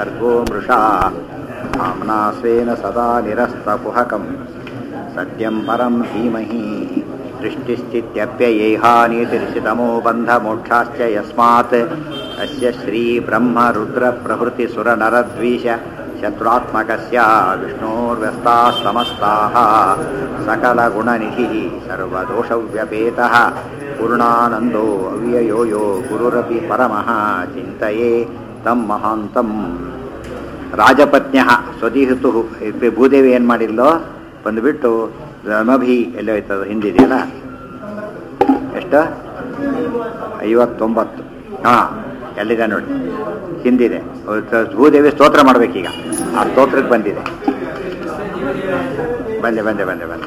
सर्गो मृषा धाम्ना स्वेन सदा निरस्तकुहकं सत्यं परं धीमहि सृष्टिस्थित्यप्ययेहानीतिर्षितमो बन्धमोक्षाश्च यस्मात् अस्य श्रीब्रह्मरुद्रप्रभृतिसुरनरद्वीष शत्रुत्मकस्य विष्णोर्व्यस्ताः समस्ताः सकलगुणनिधिः सर्वदोषव्यपेतः पूर्णानन्दो अव्ययो यो ಗುರುರಪಿ ಪರಮಃ ಚಿಂತೆಯೇ ತಂ ಮಹಾಂತಂ ರಾಜಪತ್ನ್ಯ ಸ್ವದಿಹಿತು ಭೂದೇವಿ ಏನು ಮಾಡಿಲ್ಲೋ ಬಂದುಬಿಟ್ಟು ರಮಭಿ ಎಲ್ಲೋ ಹೋಯ್ತದ ಹಿಂದಿದೆಯಲ್ಲ ಎಷ್ಟು ಐವತ್ತೊಂಬತ್ತು ಹಾಂ ಎಲ್ಲಿದೆ ನೋಡಿ ಹಿಂದಿದೆ ಭೂದೇವಿ ಸ್ತೋತ್ರ ಮಾಡಬೇಕೀಗ ಆ ಸ್ತೋತ್ರಕ್ಕೆ ಬಂದಿದೆ ಬಂದೆ ಬಂದೆ ಬಂದೆ ಬಂದೆ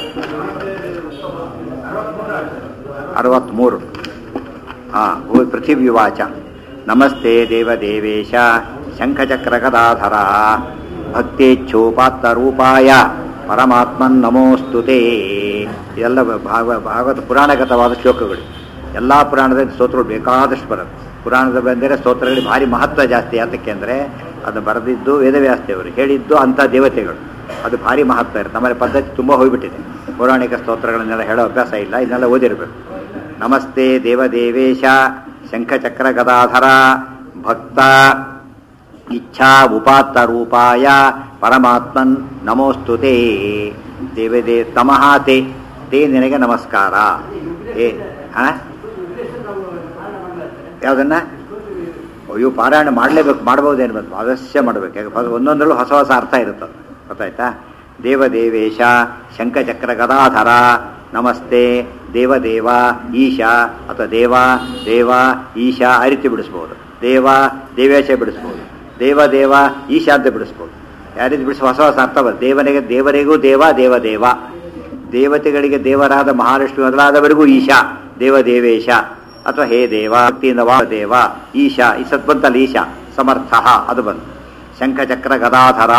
ಅರವತ್ತ್ಮೂರು ಹಾಂ ಭೂ ಪೃಥಿವ್ಯುವಾಚ ನಮಸ್ತೆ ದೇವದೇವೇಶ ಶಂಖಚಕ್ರಗದಾಧರ ಭಕ್ತೇಚ್ಛೋಪಾತ್ತರೂಪಾಯ ಪರಮಾತ್ಮನ್ ನಮೋಸ್ತುತೇ ಇದೆಲ್ಲ ಭಾಗ ಭಾಗವತ ಪುರಾಣಗತವಾದ ಶ್ಲೋಕಗಳು ಎಲ್ಲ ಪುರಾಣದಲ್ಲಿ ಸ್ತೋತ್ರಗಳು ಬೇಕಾದಷ್ಟು ಬರುತ್ತೆ ಪುರಾಣದ ಬಂದರೆ ಸ್ತೋತ್ರಗಳಿಗೆ ಭಾರಿ ಮಹತ್ವ ಜಾಸ್ತಿ ಯಾತಕ್ಕೆ ಅಂದರೆ ಅದು ಬರೆದಿದ್ದು ವೇದವ್ಯಾಸದೇವರು ಹೇಳಿದ್ದು ಅಂಥ ದೇವತೆಗಳು ಅದು ಭಾರಿ ಮಹತ್ವ ಇರುತ್ತೆ ನಮ್ಮಲ್ಲಿ ಪದ್ಧತಿ ತುಂಬ ಹೋಗ್ಬಿಟ್ಟಿದೆ ಪೌರಾಣಿಕ ಸ್ತೋತ್ರಗಳನ್ನೆಲ್ಲ ಹೇಳೋ ಅಭ್ಯಾಸ ಇಲ್ಲ ಇದನ್ನೆಲ್ಲ ಓದಿರಬೇಕು ನಮಸ್ತೆ ದೇವದೇವೇಶ ಶಂಖಚಕ್ರ ಗದಾಧರ ಭಕ್ತ ಇಚ್ಛಾ ಉಪಾತ್ತ ರೂಪಾಯ ಪರಮಾತ್ಮನ್ ನಮೋಸ್ತುತೇ ದೇವದೇ ತಮಃ ತೇ ತೇ ನಿನಗೆ ನಮಸ್ಕಾರ ಏ ಹಾ ಯಾವುದನ್ನ ಅಯ್ಯೋ ಪಾರಾಯಣ ಮಾಡಲೇಬೇಕು ಮಾಡ್ಬೋದೇನು ಬಂತು ಅವಶ್ಯ ಮಾಡಬೇಕು ಯಾಕೆ ಒಂದೊಂದರಲ್ಲೂ ಹೊಸ ಹೊಸ ಅರ್ಥ ಇರುತ್ತದೆ ಗೊತ್ತಾಯ್ತಾ ದೇವದೇವೇಶ ಶಂಖಚಕ್ರ ಗದಾಧರ ನಮಸ್ತೆ ದೇವದೇವ ಈಶಾ ಅಥವಾ ದೇವ ದೇವ ಈಶಾ ಆ ರೀತಿ ಬಿಡಿಸ್ಬೋದು ದೇವ ದೇವೇಶ ಬಿಡಿಸ್ಬೋದು ದೇವ ದೇವ ಈಶಾ ಅಂತ ಬಿಡಿಸ್ಬೋದು ಯಾವ ರೀತಿ ಬಿಡಿಸಿ ಹೊಸ ಹೊಸ ಅರ್ಥ ಬರ್ತದೆ ದೇವನಿಗೆ ದೇವರಿಗೂ ದೇವ ದೇವ ದೇವ ದೇವತೆಗಳಿಗೆ ದೇವರಾದ ಮಹಾಲಕ್ಷ್ಮಿ ಮೊದಲಾದವರಿಗೂ ಈಶಾ ದೇವದೇವೇಶ ಅಥವಾ ಹೇ ದೇವ ಭಕ್ತಿಯಿಂದ ವಾ ದೇವ ಈಶಾ ಈ ಸತ್ ಬಂತಲ್ಲ ಈಶಾ ಸಮರ್ಥ ಅದು ಬಂತು ಶಂಖಚಕ್ರ ಗದಾಧರ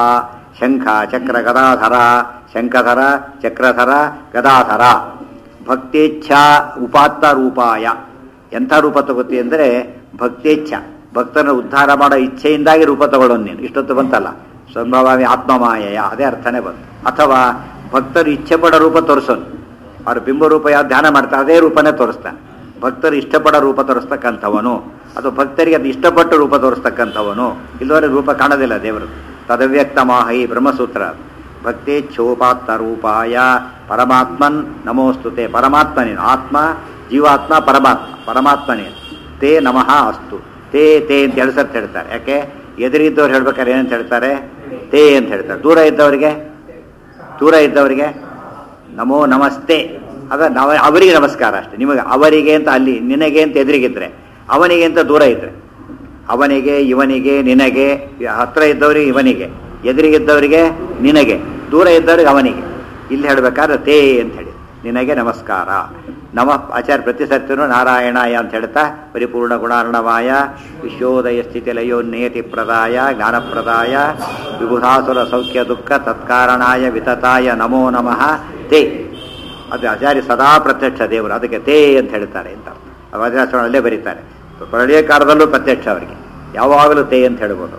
ಶಂಖ ಚಕ್ರ ಗದಾಧರ ಶಂಖಧರ ಚಕ್ರಧರ ಗದಾಧರ ಭಕ್ತೇಚ್ಛಾ ಉಪಾತ್ತ ರೂಪಾಯ ಎಂಥ ರೂಪ ತಗೋತಿ ಅಂದರೆ ಭಕ್ತೇಚ್ಛ ಭಕ್ತನ ಉದ್ಧಾರ ಮಾಡೋ ಇಚ್ಛೆಯಿಂದಾಗಿ ರೂಪ ತಗೊಳ್ಳೋನು ನೀನು ಇಷ್ಟೊತ್ತು ಬಂತಲ್ಲ ಸಂಭವಾಮಿ ಆತ್ಮಮಾಯಯ ಅದೇ ಅರ್ಥನೇ ಬಂತು ಅಥವಾ ಭಕ್ತರು ಇಚ್ಛೆ ಪಡೋ ರೂಪ ತೋರಿಸೋನು ಅವ್ರ ಬಿಂಬರೂಪ ಯಾವ ಧ್ಯಾನ ಮಾಡ್ತಾರೆ ಅದೇ ರೂಪನೇ ತೋರಿಸ್ತಾನೆ ಭಕ್ತರು ಇಷ್ಟಪಡೋ ರೂಪ ತೋರಿಸ್ತಕ್ಕಂಥವನು ಅಥವಾ ಭಕ್ತರಿಗೆ ಅದು ಇಷ್ಟಪಟ್ಟು ರೂಪ ತೋರಿಸ್ತಕ್ಕಂಥವನು ಇಲ್ಲವರೆ ರೂಪ ಕಾಣೋದಿಲ್ಲ ದೇವರು ತದವ್ಯಕ್ತ ಮಾಹಿ ಬ್ರಹ್ಮಸೂತ್ರ ಭಕ್ತೇಚ್ಛೋಪಾತ್ತ ರೂಪಾಯ ಪರಮಾತ್ಮನ್ ನಮೋಸ್ತುತೆ ಪರಮಾತ್ಮನೇನು ಆತ್ಮ ಜೀವಾತ್ಮ ಪರಮಾತ್ಮ ಪರಮಾತ್ಮನೇನು ತೇ ನಮಃ ಅಸ್ತು ತೇ ತೇ ಅಂತ ಎರಡು ಸರ್ತಿ ಹೇಳ್ತಾರೆ ಯಾಕೆ ಎದುರಿದ್ದವ್ರು ಹೇಳ್ಬೇಕಾದ್ರೆ ಏನಂತ ಹೇಳ್ತಾರೆ ತೇ ಅಂತ ಹೇಳ್ತಾರೆ ದೂರ ಇದ್ದವರಿಗೆ ದೂರ ಇದ್ದವರಿಗೆ ನಮೋ ನಮಸ್ತೆ ಅದ ನವ ಅವರಿಗೆ ನಮಸ್ಕಾರ ಅಷ್ಟೇ ನಿಮಗೆ ಅವರಿಗೆ ಅಂತ ಅಲ್ಲಿ ನಿನಗೆ ಅಂತ ಎದುರಿಗಿದ್ರೆ ಅವನಿಗೆ ಅಂತ ದೂರ ಇದ್ರೆ ಅವನಿಗೆ ಇವನಿಗೆ ನಿನಗೆ ಹತ್ರ ಇದ್ದವರಿಗೆ ಇವನಿಗೆ ಎದುರಿಗಿದ್ದವರಿಗೆ ನಿನಗೆ ದೂರ ಇದ್ದವರಿಗೆ ಅವನಿಗೆ ಇಲ್ಲಿ ಹೇಳಬೇಕಾದ್ರೆ ತೇ ಅಂತ ಹೇಳಿ ನಿನಗೆ ನಮಸ್ಕಾರ ನಮ ಆಚಾರ್ಯ ಪ್ರತಿ ಸತ್ಯನು ನಾರಾಯಣಾಯ ಅಂತ ಹೇಳ್ತಾ ಪರಿಪೂರ್ಣ ಗುಣಾರ್ಣವಾಯ ವಿಶ್ವೋದಯ ಸ್ಥಿತಿ ಲಯೋನ್ನೇತಿ ಪ್ರದಾಯ ಜ್ಞಾನಪ್ರದಾಯ ವಿಬುಧಾಸುರ ಸೌಖ್ಯ ದುಃಖ ತತ್ಕಾರಣಾಯ ವಿತತಾಯ ನಮೋ ನಮಃ ತೇ ಅದು ಆಚಾರ್ಯ ಸದಾ ಪ್ರತ್ಯಕ್ಷ ದೇವರು ಅದಕ್ಕೆ ತೇ ಅಂತ ಹೇಳ್ತಾರೆ ಅಂತ ವಜ್ರಾಸನಲ್ಲೇ ಬರೀತಾರೆ ಪ್ರಳಯ ಕಾಲದಲ್ಲೂ ಪ್ರತ್ಯಕ್ಷ ಅವರಿಗೆ ಯಾವಾಗಲೂ ತೇ ಅಂತ ಹೇಳ್ಬೋದು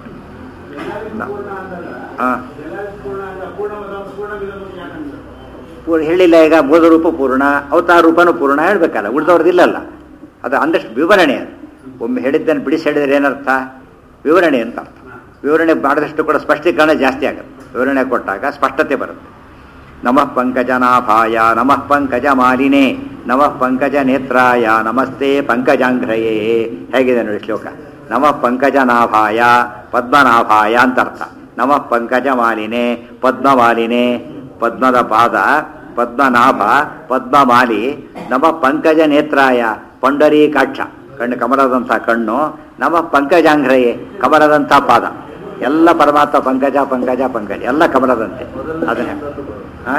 ಹಾಂ ಪೂರ್ಣ ಹೇಳಿಲ್ಲ ಈಗ ಮೂಲ ರೂಪ ಪೂರ್ಣ ಅವತಾರ ರೂಪನೂ ಪೂರ್ಣ ಹೇಳ್ಬೇಕಲ್ಲ ಉಳಿದವ್ರದ್ದಿಲ್ಲಲ್ಲ ಅದು ಅಂದಷ್ಟು ವಿವರಣೆ ಅದು ಒಮ್ಮೆ ಹೇಳಿದ್ದನ್ನು ಬಿಡಿಸಿ ಹೇಳಿದ್ರೆ ಏನರ್ಥ ವಿವರಣೆ ಅಂತ ಅರ್ಥ ವಿವರಣೆ ಮಾಡಿದಷ್ಟು ಕೂಡ ಸ್ಪಷ್ಟೀಕರಣ ಜಾಸ್ತಿ ಆಗುತ್ತೆ ವಿವರಣೆ ಕೊಟ್ಟಾಗ ಸ್ಪಷ್ಟತೆ ಬರುತ್ತೆ ನಮಃ ಪಂಕಜನಾಭಾಯ ನಮಃ ಪಂಕಜ ಮಾಲಿನೇ ನಮಃ ಪಂಕಜ ನೇತ್ರಾಯ ನಮಸ್ತೆ ಪಂಕಜಾಂಘ್ರಯೇ ಹೇಗಿದೆ ನೋಡಿ ಶ್ಲೋಕ ನಮಃ ಪಂಕಜನಾಭಾಯ ಪದ್ಮನಾಭಾಯ ಅಂತ ಅರ್ಥ ನಮಃ ಪಂಕಜ ಮಾಲಿನೇ ಪದ್ಮಮಾಲಿನೇ ಪದ್ಮದ ಪಾದ ಪದ್ಮನಾಭ ಪದ್ಮಮಾಲಿ ನಮ ಪಂಕಜ ನೇತ್ರಾಯ ಪಂಡರೀಕಾಕ್ಷ ಕಣ್ಣು ಕಮಲದಂಥ ಕಣ್ಣು ನಮ ಪಂಕಜಾಂಘ್ರಯೇ ಕಮಲದಂಥ ಪಾದ ಎಲ್ಲ ಪರಮಾತ್ಮ ಪಂಕಜ ಪಂಕಜ ಪಂಕಜ ಎಲ್ಲ ಕಮಲದಂತೆ ಅದನ್ನೇ ಹಾಂ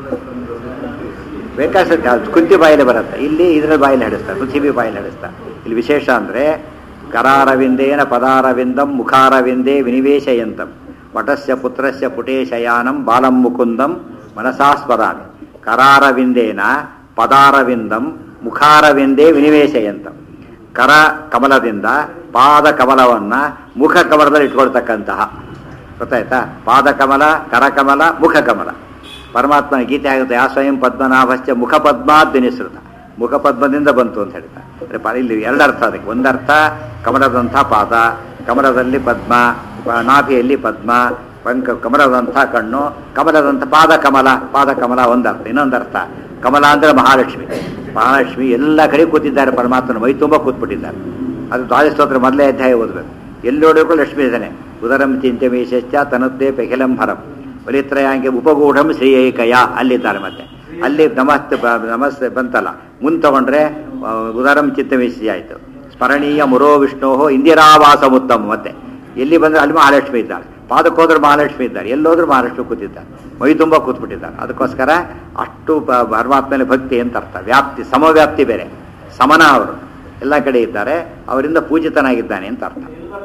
ಬೇಕಾದ ಕುಂತಿ ಬಾಯಲ್ಲಿ ಬರುತ್ತೆ ಇಲ್ಲಿ ಇದರ ಬಾಯಲ್ಲಿ ನಡೆಸ್ತಾರೆ ಪೃಥ್ವಿ ಬಾಯಲ್ಲಿ ನಡೆಸ್ತಾರೆ ಇಲ್ಲಿ ವಿಶೇಷ ಅಂದರೆ ಕರಾರವಿಂದೇನ ಪದಾರವಿಂದಂ ಮುಖಾರವಿಂದೇ ವಿನಿವೇಶಯಂತಂ ವಟಸ್ಯ ಪುತ್ರಸ್ಯ ಪುಟೇಶಯಾನಂ ಬಾಲಂ ಮುಕುಂದಂ ಮನಸಾಸ್ಪದಾಮಿ ಕರಾರವಿಂದೇನ ಪದಾರವಿಂದಂ ಮುಖಾರವಿಂದೇ ವಿನಿವೇಶಯಂತಂ ಕರ ಕಮಲದಿಂದ ಪಾದ ಕಮಲವನ್ನ ಮುಖ ಕಮಲದಲ್ಲಿ ಇಟ್ಕೊಳ್ತಕ್ಕಂತಹ ಗೊತ್ತಾಯ್ತಾ ಪಾದ ಕಮಲ ಕರಕಮಲ ಮುಖ ಕಮಲ ಪರಮಾತ್ಮನ ಗೀತೆ ಆಗುತ್ತೆ ಯಾ ಸ್ವಯಂ ಪದ್ಮನಾಭಶ್ಚ ಮುಖ ಪದ್ಮಾದ್ವಿನಿಸೃತ ಮುಖ ಪದ್ಮದಿಂದ ಬಂತು ಅಂತ ಹೇಳ್ತಾರೆ ಅಂದ್ರೆ ಪ- ಇಲ್ಲಿ ಎರಡು ಅರ್ಥ ಅದಕ್ಕೆ ಒಂದರ್ಥ ಕಮಲದಂಥ ಪಾದ ಕಮಲದಲ್ಲಿ ಪದ್ಮ ಪ- ನಾಭಿಯಲ್ಲಿ ಪದ್ಮ ಪಂಕ ಕಮಲದಂಥ ಕಣ್ಣು ಕಮಲದಂಥ ಪಾದ ಕಮಲ ಪಾದ ಕಮಲ ಒಂದರ್ಥ ಇನ್ನೊಂದರ್ಥ ಕಮಲ ಅಂದ್ರೆ ಮಹಾಲಕ್ಷ್ಮಿ ಮಹಾಲಕ್ಷ್ಮಿ ಎಲ್ಲ ಕಡೆ ಕೂತಿದ್ದಾರೆ ಪರಮಾತ್ಮನ ಮೈ ತುಂಬ ಕೂತ್ಬಿಟ್ಟಿದ್ದಾರೆ ಅದು ದ್ವಾದಸ್ತೋತ್ರ ಮೊದಲೇ ಅಧ್ಯಾಯ ಓದಬೇಕು ಎಲ್ಲಿ ನೋಡಿದ್ರು ಲಕ್ಷ್ಮಿ ಇದ್ದಾನೆ ಉದರಂ ಚಿಂತೆ ಮೇಶಶ್ಚ ತನದ್ದೇ ಪೆಖಿಲಂ ಹರಂ ಬಲಿತ್ರಯಾಂಗೆ ಉಪಗೂಢಂ ಶ್ರೀ ಏಕಯ ಅಲ್ಲಿದ್ದಾರೆ ಮತ್ತೆ ಅಲ್ಲಿ ನಮಸ್ತೆ ಬ- ನಮಸ್ತೆ ಬಂತಲ್ಲ ಮುಂದೆ ತಗೊಂಡ್ರೆ ಆ, ಉದರಂ ಚಿತ್ತಮೇಶಿ ಆಯಿತು ಸ್ಮರಣೀಯ ಮುರೋ ವಿಷ್ಣೋ ಇಂದಿರಾವಾಸ ಉತ್ತಮ ಮತ್ತೆ ಎಲ್ಲಿ ಬಂದ್ರೆ ಅಲ್ಲಿ ಮಹಾಲಕ್ಷ್ಮಿ ಇದ್ದಾಳೆ ಪಾದಕ್ಕೆ ಹೋದ್ರೆ ಮಹಾಲಕ್ಷ್ಮಿ ಇದ್ದಾರೆ ಎಲ್ಲೋದ್ರೂ ಮಹಾಲಕ್ಷ್ಮಿ ಕೂತಿದ್ದಾರೆ ಮೈ ತುಂಬ ಕೂತ್ಬಿಟ್ಟಿದ್ದಾರೆ ಅದಕ್ಕೋಸ್ಕರ ಅಷ್ಟು ಪ- ಪರಮಾತ್ಮನ ಭಕ್ತಿ ಅಂತ ಅರ್ಥ ವ್ಯಾಪ್ತಿ ಸಮವ್ಯಾಪ್ತಿ ಬೇರೆ ಸಮನ ಅವರು ಎಲ್ಲ ಕಡೆ ಇದ್ದಾರೆ ಅವರಿಂದ ಪೂಜಿತನಾಗಿದ್ದಾನೆ ಅಂತ ಅರ್ಥ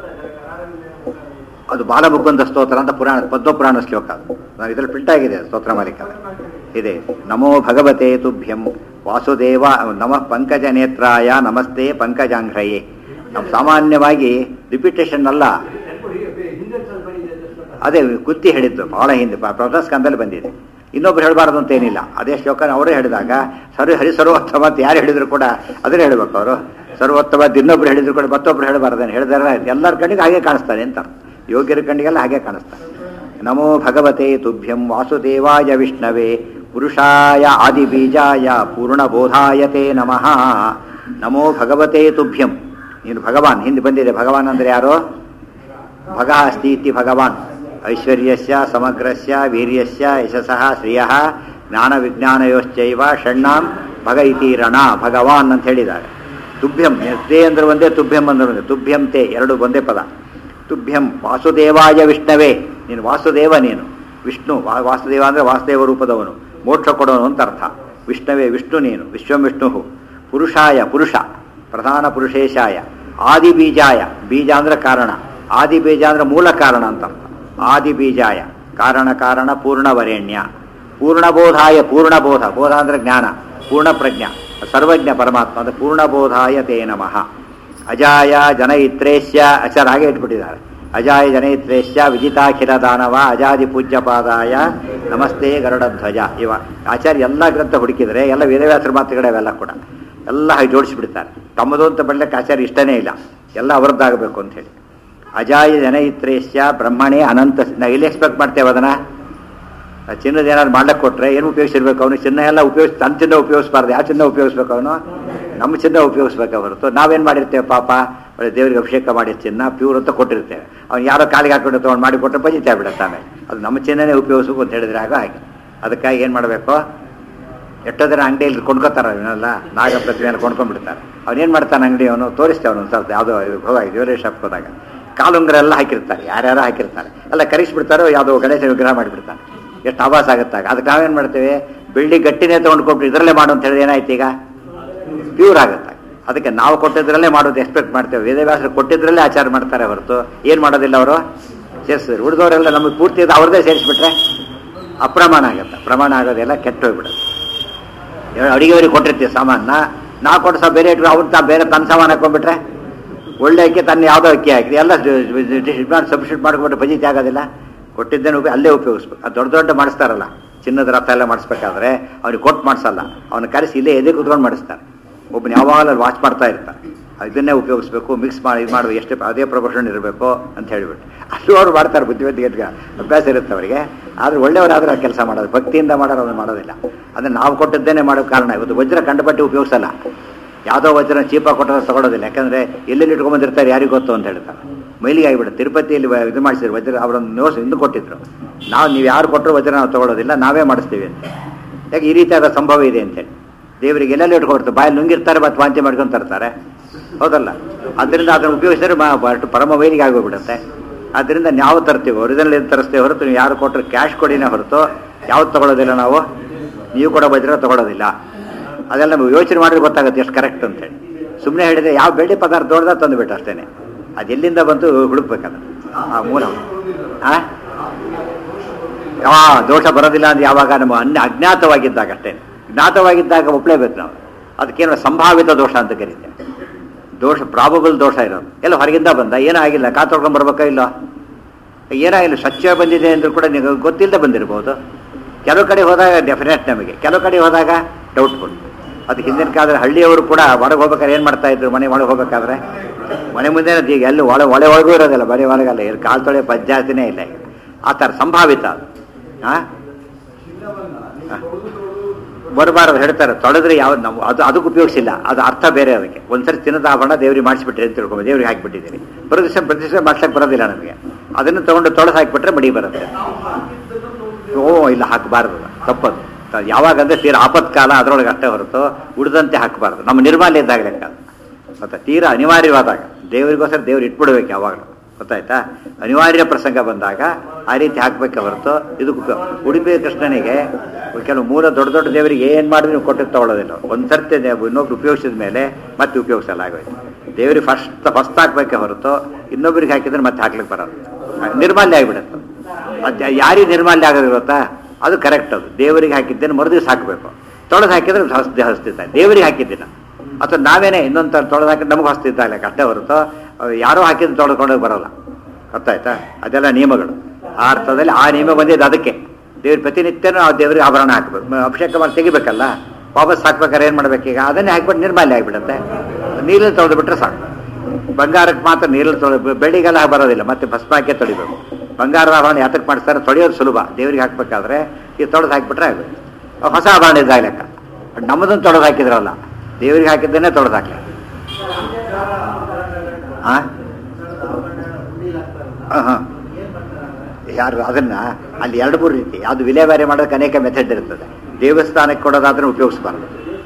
ಅದು ಬಾಲಮುಕುಂದ ಸ್ತೋತ್ರ ಅಂತ ಪುರಾಣ ಪದ್ಮಪುರಾಣ ಶ್ಲೋಕ ಅದು ನಾವು ಇದ್ರಲ್ಲಿ ಪ್ರಿಂಟ್ ಆಗಿದೆ ಸ್ತೋತ್ರ ಮಾಲಿಕ ಇದೆ ನಮೋ ಭಗವತೆ ತುಭ್ಯಂ ವಾಸುದೇವ ನಮಃ ಪಂಕಜ ನೇತ್ರಾಯ ನಮಸ್ತೆ ಪಂಕಜಾಂಘ್ರಯೇ ನಾವು ಸಾಮಾನ್ಯವಾಗಿ ರಿಪಿಟೇಷನ್ ಅಲ್ಲ ಅದೇ ಕುತ್ತಿ ಹೇಳಿದ್ದು ಬಹಳ ಹಿಂದೆ ಪ್ರೊಟಸ್ಕಂದಲ್ಲಿ ಬಂದಿದೆ ಇನ್ನೊಬ್ರು ಹೇಳಬಾರ್ದು ಅಂತ ಏನಿಲ್ಲ ಅದೇ ಶ್ಲೋಕ ಅವರೇ ಹೇಳಿದಾಗ ಸರಿ ಹರಿ ಸರ್ವೋತ್ತಮ ಅಂತ ಯಾರು ಹೇಳಿದ್ರು ಕೂಡ ಅದನ್ನೇ ಹೇಳ್ಬೇಕು ಅವರು ಸರ್ವೋತ್ತಮ ಅಂತ ಇನ್ನೊಬ್ರು ಹೇಳಿದ್ರು ಕೂಡ ಮತ್ತೊಬ್ರು ಹೇಳಬಾರ್ದೇನು ಹೇಳಿದಾರೆ ಎಲ್ಲರ ಕಣ್ಣಿಗೆ ಹಾಗೆ ಕಾಣಿಸ್ತಾನೆ ಅಂತ ಯೋಗ್ಯರ ಕಣ್ಣಿಗೆಲ್ಲ ಹಾಗೆ ಕಾಣಿಸ್ತಾನೆ ನಮೋ ಭಗವತೆ ತುಭ್ಯಂ ವಾಸುದೇವಾಯ ವಿಷ್ಣವೇ ಪುರುಷಾಯ ಆದಿಬೀಜಾಯ ಪೂರ್ಣಬೋಧಾಯತೆ ನಮಃ ನಮೋ ಭಗವತೆ ತುಭ್ಯಂ ನೀನು ಭಗವಾನ್ ಹಿಂದೆ ಬಂದಿದೆ ಭಗವಾನ್ ಅಂದ್ರೆ ಯಾರು ಭಗ ಅಸ್ತಿ ಇತಿ ಭಗವಾನ್ ಐಶ್ವರ್ಯಸ್ಯ ಸಮಗ್ರಸ್ಯ ವೀರ್ಯಸ್ಯ ಯಶಸಃ ಶ್ರಿಯಃ ಜ್ಞಾನ ವಿಜ್ಞಾನಯೋಶ್ಚೈವ ಷಣ್ಣಾಂ ಭಗ ಇತಿ ರಣ ಭಗವಾನ್ ಅಂತ ಹೇಳಿದ್ದಾರೆ ತುಭ್ಯಂ ತೇ ಅಂದ್ರೆ ಒಂದೇ ತುಭ್ಯಂ ಅಂದ್ರೆ ಒಂದೇ ತುಭ್ಯಂ ತೇ ಎರಡು ಒಂದೇ ಪದ ತುಭ್ಯಂ ವಾಸುದೇವಾಯ ವಿಷ್ಣವೇ ನೀನು ವಾಸುದೇವ ನೀನು ವಿಷ್ಣು ವಾ- ವಾಸುದೇವ ಅಂದ್ರೆ ವಾಸುದೇವ ರೂಪದವನು ಮೋಕ್ಷ ಕೊಡೋನು ಅಂತ ಅರ್ಥ ವಿಷ್ಣವೇ ವಿಷ್ಣು ನೀನು ವಿಶ್ವಂ ವಿಷ್ಣು ಪುರುಷಾಯ ಪುರುಷ ಪ್ರಧಾನ ಪುರುಷೇಶಾಯ ಆದಿ ಬೀಜಾಯ ಬೀಜ ಅಂದ್ರೆ ಕಾರಣ ಆದಿ ಬೀಜ ಅಂದ್ರೆ ಮೂಲ ಕಾರಣ ಅಂತ ಅರ್ಥ ಆದಿ ಬೀಜಾಯ ಕಾರಣ ಕಾರಣ ಪೂರ್ಣವರೇಣ್ಯ ಪೂರ್ಣಬೋಧಾಯ ಪೂರ್ಣಬೋಧ ಬೋಧ ಅಂದ್ರೆ ಜ್ಞಾನ ಪೂರ್ಣ ಪ್ರಜ್ಞ ಸರ್ವಜ್ಞ ಪರಮಾತ್ಮ ಅಂದ್ರೆ ಪೂರ್ಣಬೋಧಾಯ ತೇ ನಮಃ ಅಜಾಯ ಜನಯಿತ್ರೇಶ್ಯ ಅಚರ ಹಾಗೆ ಇಟ್ಬಿಟ್ಟಿದ್ದಾರೆ ಅಜಾಯ ಜನಯಿತ್ರೇಶ್ಯ ವಿಜಿತಾಖಿಲ ದಾನವ ಅಜಾದಿ ಪೂಜ್ಯ ಪಾದಾಯ ನಮಸ್ತೆ ಗರುಡಧ್ವಜ ಇವ ಆಚಾರ್ಯ ಎಲ್ಲ ಗ್ರಂಥ ಹುಡುಕಿದರೆ ಎಲ್ಲ ವೇದವ್ಯಾಸರ ಮಾತುಗಳೇ ಅವೆಲ್ಲ ಕೂಡ ಎಲ್ಲ ಹಾಗೆ ಜೋಡಿಸಿಬಿಡ್ತಾರೆ ತಮ್ಮದು ಅಂತ ಬರಲಿಕ್ಕೆ ಆಚಾರ್ಯ ಇಷ್ಟನೇ ಇಲ್ಲ ಎಲ್ಲ ಅವರದ್ದಾಗಬೇಕು ಅಂತ ಹೇಳಿ ಅಜಾಯ ಜನಯಿತ್ರೇಶ್ಯ ಬ್ರಹ್ಮಣೇ ಅನಂತ ನಾವು ಎಲ್ಲಿ ಎಕ್ಸ್ಪೆಕ್ಟ್ ಮಾಡ್ತೇವೆ ಅದನ್ನ ಆ ಚಿನ್ನದ ಏನಾದ್ರು ಮಾಡ್ಲಿಕ್ಕೆ ಕೊಟ್ರೆ ಏನು ಉಪಯೋಗಿಸಿರ್ಬೇಕು ಅವನು ಚಿನ್ನ ಎಲ್ಲ ಉಪಯೋಗಿಸ್ ತನ್ನ ಚಿನ್ನ ಉಪಯೋಗಿಸ್ಬಾರ್ದು ಯಾವ ಚಿನ್ನ ಉಪಯೋಗಿಸ್ಬೇಕು ಅವನು ನಮ್ಮ ಚಿನ್ನ ಉಪಯೋಗಿಸ್ಬೇಕು ಹೊರತು ನಾವೇನು ಮಾಡಿರ್ತೇವೆ ಪಾಪ ಒಳ್ಳೆ ದೇವರಿಗೆ ಅಭಿಷೇಕ ಮಾಡಿ ಚಿನ್ನ ಪ್ಯೂರ್ ಅಂತ ಕೊಟ್ಟಿರ್ತೇವೆ ಅವ್ನು ಯಾರೋ ಕಾಲಿಗೆ ಹಾಕೊಂಡು ತೊಗೊಂಡು ಮಾಡಿ ಕೊಟ್ಟರೆ ಬಜಿತಾ ಬಿಡುತ್ತಾನೆ ಅದು ನಮ್ಮ ಚಿನ್ನನೇ ಉಪಯೋಗಿಸ್ಬೇಕು ಅಂತ ಹೇಳಿದ್ರೆ ಆಗ ಹಾಗೆ ಅದಕ್ಕಾಗಿ ಏನು ಮಾಡಬೇಕು ಎಷ್ಟೋ ಜನ ಅಂಗಡಿಯಲ್ಲಿ ಕೊಂಡ್ಕೋತಾರ ಅವನ್ನೆಲ್ಲ ನಾಗ ಪ್ರತಿಮೆಯನ್ನು ಕೊಂಡ್ಕೊಂಡ್ಬಿಡ್ತಾರೆ ಅವ್ನೇನು ಮಾಡ್ತಾನೆ ಅಂಗಡಿ ಅವನು ತೋರಿಸ್ತೇವೆ ಅವನು ಸ್ವಲ್ಪ ಯಾವುದೋ ಹೋದಾಗ ಜ್ಯುವೆಲರಿ ಶಾಪ್ ಹೋದಾಗ ಕಾಲುಂಗ್ರ ಎಲ್ಲ ಹಾಕಿರ್ತಾರೆ ಯಾರ್ಯಾರೋ ಹಾಕಿರ್ತಾರೆ ಎಲ್ಲ ಕರೆಸ್ಬಿಡ್ತಾರೋ ಯಾವುದೋ ಗಣೇಶ ವಿಗ್ರಹ ಮಾಡಿಬಿಡ್ತಾನೆ ಎಷ್ಟು ಆಭಾಸ ಆಗುತ್ತಾಗ ಅದಕ್ಕೆ ನಾವೇನು ಮಾಡ್ತೇವೆ ಬೆಳ್ಳಿ ಗಟ್ಟಿನೇ ತೊಗೊಂಡ್ಕೊಬಿಟ್ಟು ಇದರಲ್ಲೇ ಮಾಡು ಅಂತ ಹೇಳಿದ್ರೆ ಏನಾಯ್ತು ಈಗ ಪ್ಯೂರ್ ಆಗುತ್ತೆ ಅದಕ್ಕೆ ನಾವು ಕೊಟ್ಟಿದ್ರಲ್ಲೇ ಮಾಡೋದು ಎಕ್ಸ್ಪೆಕ್ಟ್ ಮಾಡ್ತೇವೆ ವೇದವ್ಯಾಸರು ಕೊಟ್ಟಿದ್ರಲ್ಲೇ ಆಚಾರ ಮಾಡ್ತಾರೆ ಹೊರತು ಏನು ಮಾಡೋದಿಲ್ಲ ಅವರು ಸೇರಿಸಿದ್ರು ಉಳಿದವರೆಲ್ಲ ನಮಗೆ ಪೂರ್ತಿ ಇದು ಅವ್ರದ್ದೇ ಸೇರಿಸ್ಬಿಟ್ರೆ ಅಪ್ರಮಾಣ ಆಗುತ್ತೆ ಪ್ರಮಾಣ ಆಗೋದೆಲ್ಲ ಕೆಟ್ಟು ಹೋಗ್ಬಿಡುತ್ತೆ ಅಡಿಗೆವರಿಗೆ ಕೊಟ್ಟಿರ್ತೀವಿ ಸಾಮಾನ ನಾ ಕೊಟ್ಟು ಸಹ ಬೇರೆ ಇಟ್ರು ಅವ್ರು ತಾ ಬೇರೆ ತನ್ನ ಸಾಮಾನು ಹಾಕೊಂಡ್ಬಿಟ್ರೆ ಒಳ್ಳೆ ಅಕ್ಕಿ ತನ್ನ ಯಾವುದೋ ಅಕ್ಕಿ ಹಾಕಿದೆ ಎಲ್ಲ ಸಬ್ಸ್ಟಿಟ್ಯೂಟ್ ಮಾಡ್ಕೊಂಡ್ಬಿಟ್ರೆ ಬಜೀತಿ ಆಗೋದಿಲ್ಲ ಕೊಟ್ಟಿದ್ದೇನೆ ಉಪಯೋಗ ಅಲ್ಲೇ ಉಪಯೋಗಿಸ್ಬೇಕು ಅದು ದೊಡ್ಡ ದೊಡ್ಡ ಮಾಡಿಸ್ತಾರಲ್ಲ ಚಿನ್ನದ ರಥ ಎಲ್ಲ ಮಾಡಿಸ್ಬೇಕಾದ್ರೆ ಅವ್ನಿಗೆ ಕೊಟ್ಟು ಮಾಡಿಸಲ್ಲ ಅವನು ಕರೆಸಿ ಇಲ್ಲೇ ಎದೆ ಕುತ್ಕೊಂಡು ಮಾಡಿಸ್ತಾರೆ ಒಬ್ಬನ ಯಾವಾಗಲೂ ವಾಚ್ ಮಾಡ್ತಾ ಇರ್ತಾರೆ ಇದನ್ನೇ ಉಪಯೋಗಿಸ್ಬೇಕು ಮಿಕ್ಸ್ ಮಾಡಿ ಇದು ಮಾಡುವ ಎಷ್ಟು ಅದೇ ಪ್ರಪೋರ್ಷನ್ ಇರಬೇಕು ಅಂತ ಹೇಳಿಬಿಟ್ಟು ಅಲ್ಲೂ ಅವ್ರು ಮಾಡ್ತಾರೆ ಬುದ್ಧಿವಂತಿಕೆ ಅಭ್ಯಾಸ ಇರುತ್ತೆ ಅವರಿಗೆ ಆದ್ರೆ ಒಳ್ಳೆಯವರಾದ್ರೆ ಕೆಲಸ ಮಾಡೋದು ಭಕ್ತಿಯಿಂದ ಮಾಡೋರು ಅದನ್ನು ಮಾಡೋದಿಲ್ಲ ಅದನ್ನು ನಾವು ಕೊಟ್ಟದ್ದೇನೆ ಮಾಡೋ ಕಾರಣ ಇವತ್ತು ವಜ್ರ ಕಂಡುಪಟ್ಟು ಉಪಯೋಗಿಸಲ್ಲ ಯಾವುದೋ ವಜ್ರ ಚೀಪಾಗಿ ಕೊಟ್ಟರೆ ತಗೊಳ್ಳೋದಿಲ್ಲ ಯಾಕಂದ್ರೆ ಎಲ್ಲೆಲ್ಲಿ ಇಟ್ಕೊಂಡ್ಬಂದಿರ್ತಾರೆ ಯಾರಿಗೂ ಗೊತ್ತು ಅಂತ ಹೇಳ್ತಾರೆ ಮೈಲಿಗೆ ಆಗಿಬಿಡುತ್ತೆ ತಿರುಪತಿಯಲ್ಲಿ ವ- ಇದು ಮಾಡಿಸಿದ್ರು ವಜ್ರ ಅವರೊಂದು ನೋಸ್ ಹಿಂದೆ ಕೊಟ್ಟಿದ್ರು ನಾವು ನೀವು ಯಾರು ಕೊಟ್ಟರು ವಜ್ರ ನಾವು ತಗೊಳ್ಳೋದಿಲ್ಲ ನಾವೇ ಮಾಡಿಸ್ತೀವಿ ಅಂತ ಯಾಕೆ ಈ ರೀತಿಯಾದ ಸಂಭವ ಇದೆ ಅಂತೇಳಿ ದೇವರಿಗೆ ಎಲ್ಲೆಲ್ಲಿ ಇಟ್ಕೊಡ್ತಾರೆ ಬಾಯಲ್ಲಿ ನುಂಗಿರ್ತಾರೆ ಮತ್ತು ವಾಂತಿ ಮಾಡ್ಕೊಂಡು ತರ್ತಾರೆ ಹೌದಲ್ಲ ಅದರಿಂದ ಅದನ್ನು ಉಪಯೋಗಿಸಿದ್ರೆ ಮ- ಅಷ್ಟು ಪರಮ ವೈಲಿಗೆ ಆಗೋಗ್ಬಿಡುತ್ತೆ ಅದರಿಂದ ನಾವು ತರ್ತೀವಿ ಒರಿಜಿನಲ್ ಏನು ತರಿಸ್ತೇವೆ ಹೊರತು ನೀವು ಯಾರು ಕೊಟ್ಟರು ಕ್ಯಾಶ್ ಕೊಡಿನೇ ಹೊರತು ಯಾವ್ದು ತಗೊಳ್ಳೋದಿಲ್ಲ ನಾವು ನೀವು ಕೊಡೋ ವಜ್ರ ತಗೊಳ್ಳೋದಿಲ್ಲ ಅದೆಲ್ಲ ನಮಗೆ ಯೋಚನೆ ಮಾಡಿದ್ರೆ ಗೊತ್ತಾಗುತ್ತೆ ಎಷ್ಟು ಕರೆಕ್ಟ್ ಅಂತೇಳಿ ಸುಮ್ಮನೆ ಹೇಳಿದ್ರೆ ಯಾವ ಬೆಳ್ಳಿ ಪದಾರ್ಥ ದೊಡ್ಡದ ತಂದುಬಿಟ್ಟು ಅಷ್ಟೇನೆ ಅದು ಎಲ್ಲಿಂದ ಬಂತು ಹುಡುಕ್ಬೇಕದ ಆ ಮೂಲ ಆ ಯಾವ ದೋಷ ಬರೋದಿಲ್ಲ ಅಂದ್ರೆ ಯಾವಾಗ ನಮ್ಮ ಅನ್ಯ ಅಜ್ಞಾತವಾಗಿದ್ದಾಗ ಅಷ್ಟೇ ಜ್ಞಾತವಾಗಿದ್ದಾಗ ಒಪ್ಲೇಬೇಕು ನಾವು ಅದಕ್ಕೇನೋ ಸಂಭಾವಿತ ದೋಷ ಅಂತ ಕರೀತೇವೆ ದೋಷ ಪ್ರಾಬಬಲ್ ದೋಷ ಇರೋದು ಎಲ್ಲ ಹೊರಗಿಂದ ಬಂದ ಏನೂ ಆಗಿಲ್ಲ ಕಾ ತೊಳ್ಕೊಂಡ್ ಬರ್ಬೇಕಾ ಇಲ್ಲ ಏನಾಗಿಲ್ಲ ಸ್ವಚ್ಛ ಬಂದಿದೆ ಅಂದ್ರೂ ಕೂಡ ನೀವು ಗೊತ್ತಿಲ್ಲದೆ ಬಂದಿರ್ಬೋದು ಕೆಲವು ಕಡೆ ಹೋದಾಗ ಡೆಫಿನೆಟ್ ನಮಗೆ ಕೆಲವು ಕಡೆ ಹೋದಾಗ ಡೌಟ್ಫುಲ್ ಅದು ಹಿಂದಿನ ಕಾಲದಲ್ಲಿ ಹಳ್ಳಿಯವರು ಕೂಡ ಒಳಗೆ ಹೋಗ್ಬೇಕಾದ್ರೆ ಏನು ಮಾಡ್ತಾ ಇದ್ರು ಮನೆ ಒಳಗೆ ಹೋಗ್ಬೇಕಾದ್ರೆ ಮನೆ ಮುಂದೆ ಈಗ ಎಲ್ಲಿ ಒಳ ಒಳೆ ಒಳಗೂ ಇರೋದಿಲ್ಲ ಬರೀ ಒಳಗಲ್ಲ ಇಲ್ಲಿ ಕಾಲು ತೊಳೆ ಪಂಚಾಯತಿನೇ ಇಲ್ಲ ಈಗ ಆ ಥರ ಸಂಭಾವಿತ ಅದು ಹಾಂ ಬರಬಾರದು ಹೇಳ್ತಾರೆ ತೊಳೆದ್ರೆ ಯಾವ್ದು ನಾವು ಅದು ಅದಕ್ಕೆ ಉಪಯೋಗಿಸಿಲ್ಲ ಅದು ಅರ್ಥ ಬೇರೆ ಅದಕ್ಕೆ ಒಂದ್ಸರಿ ಚಿನ್ನದ ಆಭರಣ ದೇವ್ರಿಗೆ ಮಾಡಿಸ್ಬಿಟ್ರಿ ಅಂತ ತಿಳ್ಕೊಂಡು ದೇವ್ರಿಗೆ ಹಾಕಿಬಿಟ್ಟಿದ್ದೀರಿ ಪ್ರತಿಷ್ಠೆ ಪ್ರತಿಷ್ಠೆ ಮಾಡ್ಸಕ್ಕೆ ಬರೋದಿಲ್ಲ ನಮಗೆ ಅದನ್ನು ತಗೊಂಡು ತೊಳೆದು ಹಾಕಿಬಿಟ್ರೆ ಮಡಿ ಬರುತ್ತೆ ಓ ಇಲ್ಲ ಹಾಕಬಾರ್ದು ತಪ್ಪದು ತ- ಯಾವಾಗ ಅಂದ್ರೆ ತೀರಾ ಆಪತ್ಕಾಲ ಅದರೊಳಗೆ ಅಷ್ಟೇ ಹೊರತು ಉಳಿದಂತೆ ಹಾಕಬಾರ್ದು ನಮ್ಮ ನಿರ್ಮಾಲ್ಯ ಇದ್ದಾಗ ಲೆಕ್ಕ ಅದು. ಮತ್ತೆ ತೀರಾ ಅನಿವಾರ್ಯವಾದಾಗ ದೇವರಿಗೋಸ್ಕರ ದೇವ್ರು ಇಟ್ಬಿಡ್ಬೇಕು ಯಾವಾಗಲೂ ಗೊತ್ತಾಯ್ತಾ ಅನಿವಾರ್ಯ ಪ್ರಸಂಗ ಬಂದಾಗ ಆ ರೀತಿ ಹಾಕ್ಬೇಕೆ ಹೊರತು ಇದು ಉಡುಪಿ ಕೃಷ್ಣನಿಗೆ ಕೆಲವು ಮೂಲ ದೊಡ್ಡ ದೊಡ್ಡ ದೇವರಿಗೆ ಏನು ಮಾಡಿದ್ರು ನೀವು ಕೊಟ್ಟು ತಗೊಳ್ಳೋದಿಲ್ಲ ಒಂದು ಸರ್ತಿ ನೀವು ಇನ್ನೊಬ್ರು ಉಪಯೋಗಿಸಿದ ಮೇಲೆ ಮತ್ತೆ ಉಪಯೋಗಿಸಲಾಗೋಯ್ತು ದೇವರಿಗೆ ಫಸ್ಟ್ ಫಸ್ಟ್ ಹಾಕ್ಬೇಕೆ ಹೊರತು ಇನ್ನೊಬ್ರಿಗೆ ಹಾಕಿದ್ರೆ ಮತ್ತೆ ಹಾಕ್ಲಿಕ್ಕೆ ಬರೋದು ನಿರ್ಮಾಲ್ಯ ಆಗಿಬಿಡುತ್ತೆ ಅದು ಯಾರಿಗೆ ನಿರ್ಮಾಲ್ಯ ಆಗೋದು ಗೊತ್ತಾ ಅದು ಕರೆಕ್ಟ್ ಅದು ದೇವರಿಗೆ ಹಾಕಿದ್ದೇನೆ ಮರುದಿವ್ಸ ಹಾಕಬೇಕು ತೊಳೆದು ಹಾಕಿದ್ರೆ ಹಸ್ತಿ ಹಸ್ತಿದ್ದ ದೇವರಿಗೆ ಹಾಕಿದ್ದಿಲ್ಲ ಅಥವಾ ನಾವೇನೇ ಇನ್ನೊಂದು ತೊಳೆದು ಹಾಕಿ ನಮಗೆ ಹಸ್ತಿದ್ದಾಗಲೇ ಅಷ್ಟೇ ಹೊರತು ಅವು ಯಾರೋ ಹಾಕಿದ್ದು ತೊಳೆದುಕೊಂಡೋಗಿ ಬರೋಲ್ಲ ಗೊತ್ತಾಯ್ತಾ ಅದೆಲ್ಲ ನಿಯಮಗಳು ಆ ಅರ್ಥದಲ್ಲಿ ಆ ನಿಯಮ ಬಂದಿದ್ದು ಅದಕ್ಕೆ ದೇವ್ರ ಪ್ರತಿನಿತ್ಯನೂ ಆ ದೇವರಿಗೆ ಆಭರಣ ಹಾಕಬೇಕು ಮ- ಅಭಿಷೇಕ ಮಾಡಿ ತೆಗಿಬೇಕಲ್ಲ ವಾಪಸ್ ಹಾಕ್ಬೇಕಾದ್ರೆ ಏನು ಮಾಡ್ಬೇಕು ಈಗ ಅದನ್ನೇ ಹಾಕ್ಬಿಟ್ಟು ನಿರ್ಮಾಲ್ಯ ಆಗಿಬಿಡುತ್ತೆ ನೀರಲ್ಲಿ ತೊಳೆದು ಬಿಟ್ರೆ ಸಾಕು ಬಂಗಾರಕ್ಕೆ ಮಾತ್ರ ನೀರಲ್ಲಿ ತೊಳೆ ಬೆಳ್ಳಿಗೆಲ್ಲ ಬರೋದಿಲ್ಲ ಮತ್ತೆ ಭಸ್ಮ ಹಾಕಿ ತೊಳಿಬೇಕು ಬಂಗಾರದ ಆಭರಣ ಯಾತಕ್ಕೆ ಮಾಡಿಸ್ತಾರೆ ತೊಳೆಯೋದು ಸುಲಭ ದೇವರಿಗೆ ಹಾಕ್ಬೇಕಾದ್ರೆ ಈ ತೊಳೆದು ಹಾಕಿಬಿಟ್ರೆ ಆಗುತ್ತೆ ಅವ್ ಹೊಸ ಆಭರಣ ಇದ್ದಾಗ ಲೆಕ್ಕ ನಮ್ಮದನ್ನು ತೊಳೆದು ಹಾಕಿದ್ರಲ್ಲ ದೇವರಿಗೆ ಹಾಕಿದ್ದೇನೆ ತೊಳೆದು ಹಾಕಿ ಹಾಂ ಹಾಂ ಯಾರು ಅದನ್ನ ಅಲ್ಲಿ ಎರಡು ಮೂರು ರೀತಿ ಅದು ವಿಲೇವಾರಿ ಮಾಡೋದಕ್ಕೆ ಅನೇಕ ಮೆಥಡ್ ಇರ್ತದೆ ದೇವಸ್ಥಾನಕ್ಕೆ ಕೊಡೋದಾದ್ರೆ ಉಪಯೋಗಿಸ್ಬಾರ್ದು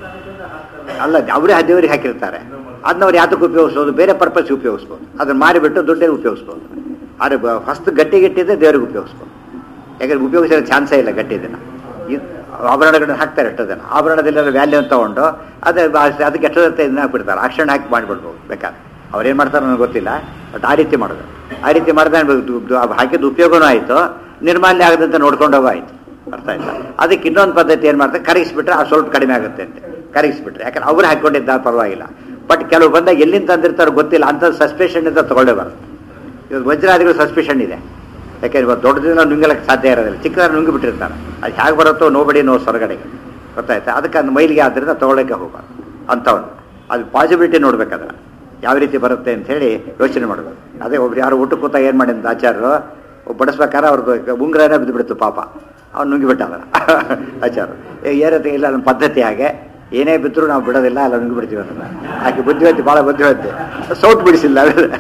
ಅಲ್ಲ ಅವರೇ ಆ ದೇವರಿಗೆ ಹಾಕಿರ್ತಾರೆ ಅದನ್ನ ಅವ್ರು ಯಾತಕ್ಕೆ ಉಪಯೋಗಿಸೋದು ಬೇರೆ ಪರ್ಪಸ್ ಉಪಯೋಗಿಸ್ಬೋದು ಅದನ್ನ ಮಾರಿಬಿಟ್ಟು ದುಡ್ಡೇ ಉಪಯೋಗಿಸ್ಬೋದು ಆದರೆ ಫಸ್ಟ್ ಗಟ್ಟಿಗಿಟ್ಟಿದ್ದೆ ದೇವ್ರಿಗೆ ಉಪಯೋಗಿಸ್ಬೋದು ಯಾಕಂದ್ರೆ ಉಪಯೋಗಿಸೋ ಚಾನ್ಸೇ ಇಲ್ಲ ಗಟ್ಟಿದ್ದನ್ನ ಈ ಆಭರಣಗಳನ್ನ ಹಾಕ್ತಾರೆ ಎಷ್ಟೋ ಜನ ಆಭರಣದಲ್ಲಿ ವ್ಯಾಲ್ಯೂ ಅಂತ ತಗೊಂಡು ಅದೇ ಬಾ- ಅದಕ್ಕೆ ಎಷ್ಟೋ ಜೊತೆ ಇದನ್ನ ಹಾಕ್ಬಿಡ್ತಾರೆ ಅಕ್ಷಣ ಹಾಕಿ ಮಾಡಿಬಿಡ್ಬೋದು ಬೇಕಾದ್ರೆ ಅವ್ರೇನು ಮಾಡ್ತಾರೆ ನನಗೆ ಗೊತ್ತಿಲ್ಲ ಬಟ್ ಆ ರೀತಿ ಮಾಡೋದು ಆ ರೀತಿ ಮಾಡಿದ್ರೆ ಹಾಕಿದ ಉಪಯೋಗನೂ ಆಯಿತು ನಿರ್ಮಾಲ್ಯ ಆಗದಂತೆ ನೋಡ್ಕೊಂಡು ಹೋಗೋ ಆಯಿತು ಅರ್ಥ ಆಯ್ತಾ ಅದಕ್ಕೆ ಇನ್ನೊಂದು ಪದ್ಧತಿ ಏನು ಮಾಡ್ತಾರೆ ಕರಗಿಸ್ಬಿಟ್ರೆ ಅದು ಸ್ವಲ್ಪ ಕಡಿಮೆ ಆಗುತ್ತೆ ಅಂತೆ ಕರಗಿಸ್ಬಿಟ್ರೆ ಯಾಕಂದ್ರೆ ಅವ್ರು ಹಾಕೊಂಡಿದ್ದ ಪರವಾಗಿಲ್ಲ ಬಟ್ ಕೆಲವು ಬಂದಾಗ ಎಲ್ಲಿಂದ ತಂದಿರ್ತಾರೋ ಗೊತ್ತಿಲ್ಲ ಅಂಥ ಸಸ್ಪೆಷನ್ ಇಂದ ತಗೊಳ್ಳೇಬಾರ್ದು ಇವತ್ತು ವಜ್ರಾದಿಗಳು ಸಸ್ಪೆಷನ್ ಇದೆ ಯಾಕೆಂದ್ರೆ ಇವತ್ತು ದೊಡ್ಡದಿನ ನುಂಗಲಕ್ಕೆ ಸಾಧ್ಯ ಇರೋದಿಲ್ಲ ಚಿಕ್ಕದಾಗಿ ನುಂಗಿ ಬಿಟ್ಟಿರ್ತಾರೆ ಅದು ಹೇಗೆ ಬರುತ್ತೋ ನೋಬಡಿ ನೋ ಹೊರಗಡೆಗೆ ಗೊತ್ತಾಯ್ತಾ ಅದಕ್ಕೆ ಅದು ಮೈಲಿಗೆ ಆದ್ದರಿಂದ ತಗೊಳ್ಳೋಕ್ಕೆ ಹೋಗಬಾರ್ದು ಅಂಥವನು ಅದು ಪಾಸಿಬಿಲಿಟಿ ನೋಡ್ಬೇಕಾದ್ರೆ ಯಾವ ರೀತಿ ಬರುತ್ತೆ ಅಂತ ಹೇಳಿ ಯೋಚನೆ ಮಾಡಬೇಕು ಅದೇ ಒಬ್ರು ಯಾರು ಊಟ ಕೂತ ಏನು ಮಾಡಿದ ಆಚಾರ್ಯರು ಒಬ್ಬ ಬಡಿಸ್ಬೇಕಾದ್ರೆ ಅವ್ರದ್ದು ಉಂಗ್ರನೇ ಬಿದ್ದುಬಿಡ್ತು ಪಾಪ ಅವ್ನು ನುಂಗಿಬಿಟ್ಟ ಅದನ್ನ ಆಚಾರ ಏನತ್ತೆ ಇಲ್ಲ ನಮ್ಮ ಪದ್ಧತಿ ಹಾಗೆ ಏನೇ ಬಿದ್ದರೂ ನಾವು ಬಿಡೋದಿಲ್ಲ ಎಲ್ಲ ನುಂಗಿಬಿಡ್ತೀವಿ ಅದನ್ನ ಆಕೆ ಬುದ್ಧಿವಂತಿ ಭಾಳ ಬುದ್ಧಿವಂತಿ ಸೌಟ್ ಬಿಡಿಸಿಲ್ಲ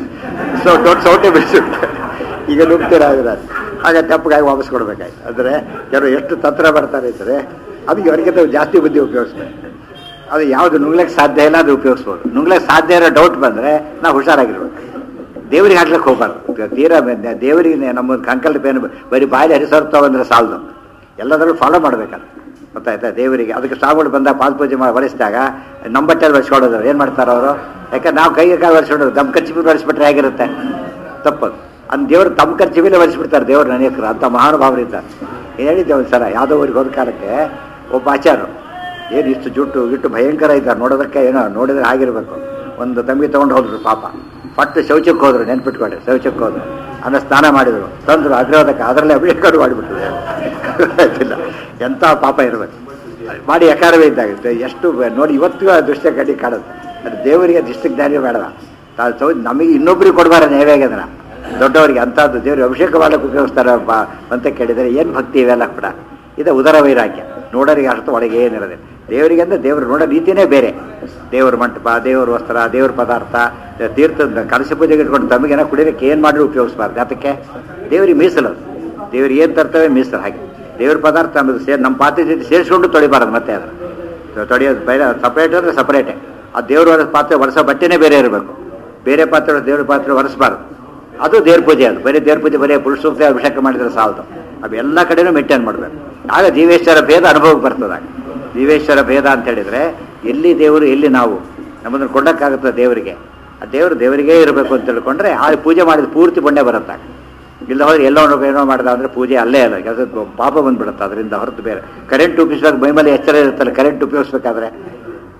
ಸೌಟ್ ದೊಡ್ಡ ಸೌಟೇ ಬಿಡಿಸಿಬಿಟ್ಟು ಈಗ ನುಗ್ತೀರಾ ಇದ್ರೆ ಹಾಗೆ ತಪ್ಪಗಾಗಿ ವಾಪಸ್ ಕೊಡ್ಬೇಕಾಯ್ತು ಅಂದರೆ ಕೆಲವರು ಎಷ್ಟು ತಂತ್ರ ಬರ್ತಾರೆ ಅಂದರೆ ಅದಕ್ಕೆ ಅವರಿಗಿಂತ ಜಾಸ್ತಿ ಬುದ್ಧಿ ಉಪಯೋಗಿಸ್ಬೇಕು ಅದು ಯಾವುದು ನುಂಗ್ಲಕ್ಕೆ ಸಾಧ್ಯ ಇಲ್ಲ ಅದು ಉಪಯೋಗಿಸ್ಬೋದು ನುಂಗ್ಲಕ್ಕೆ ಸಾಧ್ಯ ಇರೋ ಡೌಟ್ ಬಂದರೆ ನಾವು ಹುಷಾರಾಗಿರ್ಬೇಕು ದೇವರಿಗೆ ಹಾಕ್ಲಿಕ್ಕೆ ಹೋಗ್ಬಾರ್ದು ತೀರಾ ಬೆ- ದೇವರಿಗೆ ನಮ್ಮ ಕಂಕಲ್ ಪೇನ್ ಬರೀ ಬಾಯಲ್ಲಿ ಹರಿಸೋರ್ತಾವ ಅಂದ್ರೆ ಸಾಲದು ಎಲ್ಲದರಲ್ಲೂ ಫಾಲೋ ಮಾಡ್ಬೇಕಲ್ಲ ಗೊತ್ತಾಯ್ತಾ ದೇವರಿಗೆ ಅದಕ್ಕೆ ಸ್ವಾಮಿಗಳು ಬಂದಾಗ ಪಾದ ಪೂಜೆ ಮಾಡಿ ಬಳಸಿದಾಗ ನಮ್ಮ ಬಟ್ಟೆಯಲ್ಲಿ ಬರ್ಸ್ಕೊಡೋದು ಏನು ಮಾಡ್ತಾರೆ ಅವರು ಯಾಕಂದ್ರೆ ನಾವು ಕೈಗೆ ಕಾಲು ಬರ್ಸ್ಕೊಡೋದು ದಮ್ ಖರ್ಚು ಬಳಸ್ಬಿಟ್ರೆ ಹೇಗಿರುತ್ತೆ ತಪ್ಪದು ಅಂದ್ ದೇವ್ರು ತಮ್ಮ ಖರ್ಚು ಮೇಲೆ ಬಳಸ್ಬಿಡ್ತಾರೆ ದೇವ್ರು ಅನೇಕರು ಅಂತ ಮಹಾನುಭಾವರಿದ್ದಾರೆ ಏನು ಹೇಳಿದ್ದೆ ಒಂದು ಸಲ ಯಾವುದೋ ಊರಿಗೆ ಹೋದ ಕಾಲಕ್ಕೆ ಒಬ್ಬ ಆಚಾರ್ಯರು ಏನು ಇಷ್ಟು ಜುಟ್ಟು ಗಿಟ್ಟು ಭಯಂಕರ ಇದ್ದಾರೆ ನೋಡೋದಕ್ಕೆ ಏನೋ ನೋಡಿದ್ರೆ ಆಗಿರ್ಬೇಕು ಒಂದು ತಂಬಿ ತೊಗೊಂಡು ಹೋದ್ರು ಪಾಪ ಪಟ್ಟು ಶೌಚಕ್ಕೆ ಹೋದ್ರು ನೆನ್ಪಿಟ್ಕೊಂಡ್ರೆ ಶೌಚಕ್ಕೆ ಹೋದ್ರು ಆಮೇಲೆ ಸ್ನಾನ ಮಾಡಿದ್ರು ತಂದ್ರು ಅದ್ರೋದಕ್ಕೆ ಅದರಲ್ಲೇ ಅಭಿಷೇಕ ಮಾಡಿಬಿಟ್ರು ಗೊತ್ತಾಯ್ತಿಲ್ಲ ಎಂಥ ಪಾಪ ಇರಬೇಕು ಮಾಡಿ ಯಕಾರವೇ ಇದ್ದಾಗ ಎಷ್ಟು ಬ- ನೋಡಿ ಇವತ್ತಿಗೂ ಆ ದೃಶ್ಯ ಕಡಿ ಕಾಡುತ್ತೆ ಅದು ದೇವರಿಗೆ ದಿಷ್ಟಕ್ಕೆ ಜ್ಞಾನಿ ಬೇಡದ ತಾವು ಸೌ ನಮಗೆ ಇನ್ನೊಬ್ರಿಗೆ ಕೊಡಬಾರ ನೈವೇದ್ಯ ಅದನ್ನ ದೊಡ್ಡವರಿಗೆ ಅಂಥದ್ದು ದೇವ್ರಿಗೆ ಅಭಿಷೇಕ ಮಾಡಕ್ಕೆ ಉಪಯೋಗಿಸ್ತಾರ ಅಂತ ಕೇಳಿದರೆ ಏನು ಭಕ್ತಿ ಇವೆಲ್ಲ ಕೂಡ ಇದು ಉದರ ವೈರಾಗ್ಯ ನೋಡೋರಿಗೆ ಅರ್ಥ ಒಳಗೆ ಏನಿರೋದೆ ದೇವರಿಗೆ ಅಂದ್ರೆ ದೇವರು ನೋಡೋ ರೀತಿಯೇ ಬೇರೆ ದೇವ್ರ ಮಂಟಪ ದೇವ್ರ ವಸ್ತ್ರ ದೇವ್ರ ಪದಾರ್ಥ ತೀರ್ಥದ ಕಲಶ ಪೂಜೆಗೆ ಇಟ್ಕೊಂಡು ತಮಗೇನೋ ಕುಡಿಯೋಕ್ಕೆ ಏನು ಮಾಡಿದ್ರು ಉಪಯೋಗಿಸ್ಬಾರ್ದು ಅದಕ್ಕೆ ದೇವರಿಗೆ ಮೀಸಲು ಅದು. ದೇವ್ರಿಗೆ ಏನು ತರ್ತವೆ ಮೀಸಲು ಹಾಗೆ ದೇವ್ರ ಪದಾರ್ಥ ನಮ್ಮದು ಸೇರಿ ನಮ್ಮ ಪಾತ್ರೆ ಜೊತೆ ಸೇರಿಸ್ಕೊಂಡು ತೊಳಿಬಾರ್ದು ಮತ್ತೆ ಅದನ್ನು ತೊಳೆಯೋದು ಬೇರೆ ಸಪ್ರೇಟ್ ಅಂದರೆ ಸಪ್ರೇಟೇ ಆ ದೇವ್ರ ಒರೆಸ್ ಪಾತ್ರೆ ಒರೆಸೋ ಬಟ್ಟೆನೇ ಬೇರೆ ಇರಬೇಕು ಬೇರೆ ಪಾತ್ರೆ ದೇವ್ರ ಪಾತ್ರೆ ಒರೆಸಬಾರ್ದು ಅದು ದೇವ್ರ ಪೂಜೆ ಅದು ಬರೀ ದೇವ್ರ ಪೂಜೆ ಬರೀ ಪುರುಷ ಸೂಕ್ತ ಅಭಿಷೇಕ ಮಾಡಿದ್ರೆ ಸಾಲದು ಅವೆಲ್ಲ ಕಡೆನೂ ಮೇಂಟೈನ್ ಮಾಡಬೇಕು ಆಗ ಜೀವೇಶ್ವರ ಭೇದ ಅನುಭವಕ್ಕೆ ಬರ್ತದಾಗ ಜೀವೇಶ್ವರ ಭೇದ ಅಂತ ಹೇಳಿದ್ರೆ ಎಲ್ಲಿ ದೇವರು ಎಲ್ಲಿ ನಾವು ನಮ್ಮದನ್ನು ಕೊಡೋಕ್ಕಾಗುತ್ತೆ ದೇವರಿಗೆ ಆ ದೇವರು ದೇವರಿಗೇ ಇರಬೇಕು ಅಂತ ತಿಳ್ಕೊಂಡ್ರೆ ಆ ಪೂಜೆ ಮಾಡಿದ ಪೂರ್ತಿ ಪುಣ್ಯ ಬರುತ್ತಾಗ ಇಲ್ಲ ಹೋದ್ರೆ ಎಲ್ಲೋ ಒಂದು ಏನೋ ಮಾಡ್ದ ಅಂದ್ರೆ ಪೂಜೆ ಅಲ್ಲೇ ಅಲ್ಲ ಕೆಲಸ ಪಾಪ ಬಂದ್ಬಿಡುತ್ತೆ ಅದರಿಂದ ಹೊರತು ಬೇರೆ ಕರೆಂಟ್ ಉಪಯೋಗಿಸುವಾಗ ಮೈಮೇಲೆ ಎಚ್ಚರ ಇರುತ್ತಲ್ಲ ಕರೆಂಟ್ ಉಪಯೋಗಿಸ್ಬೇಕಾದ್ರೆ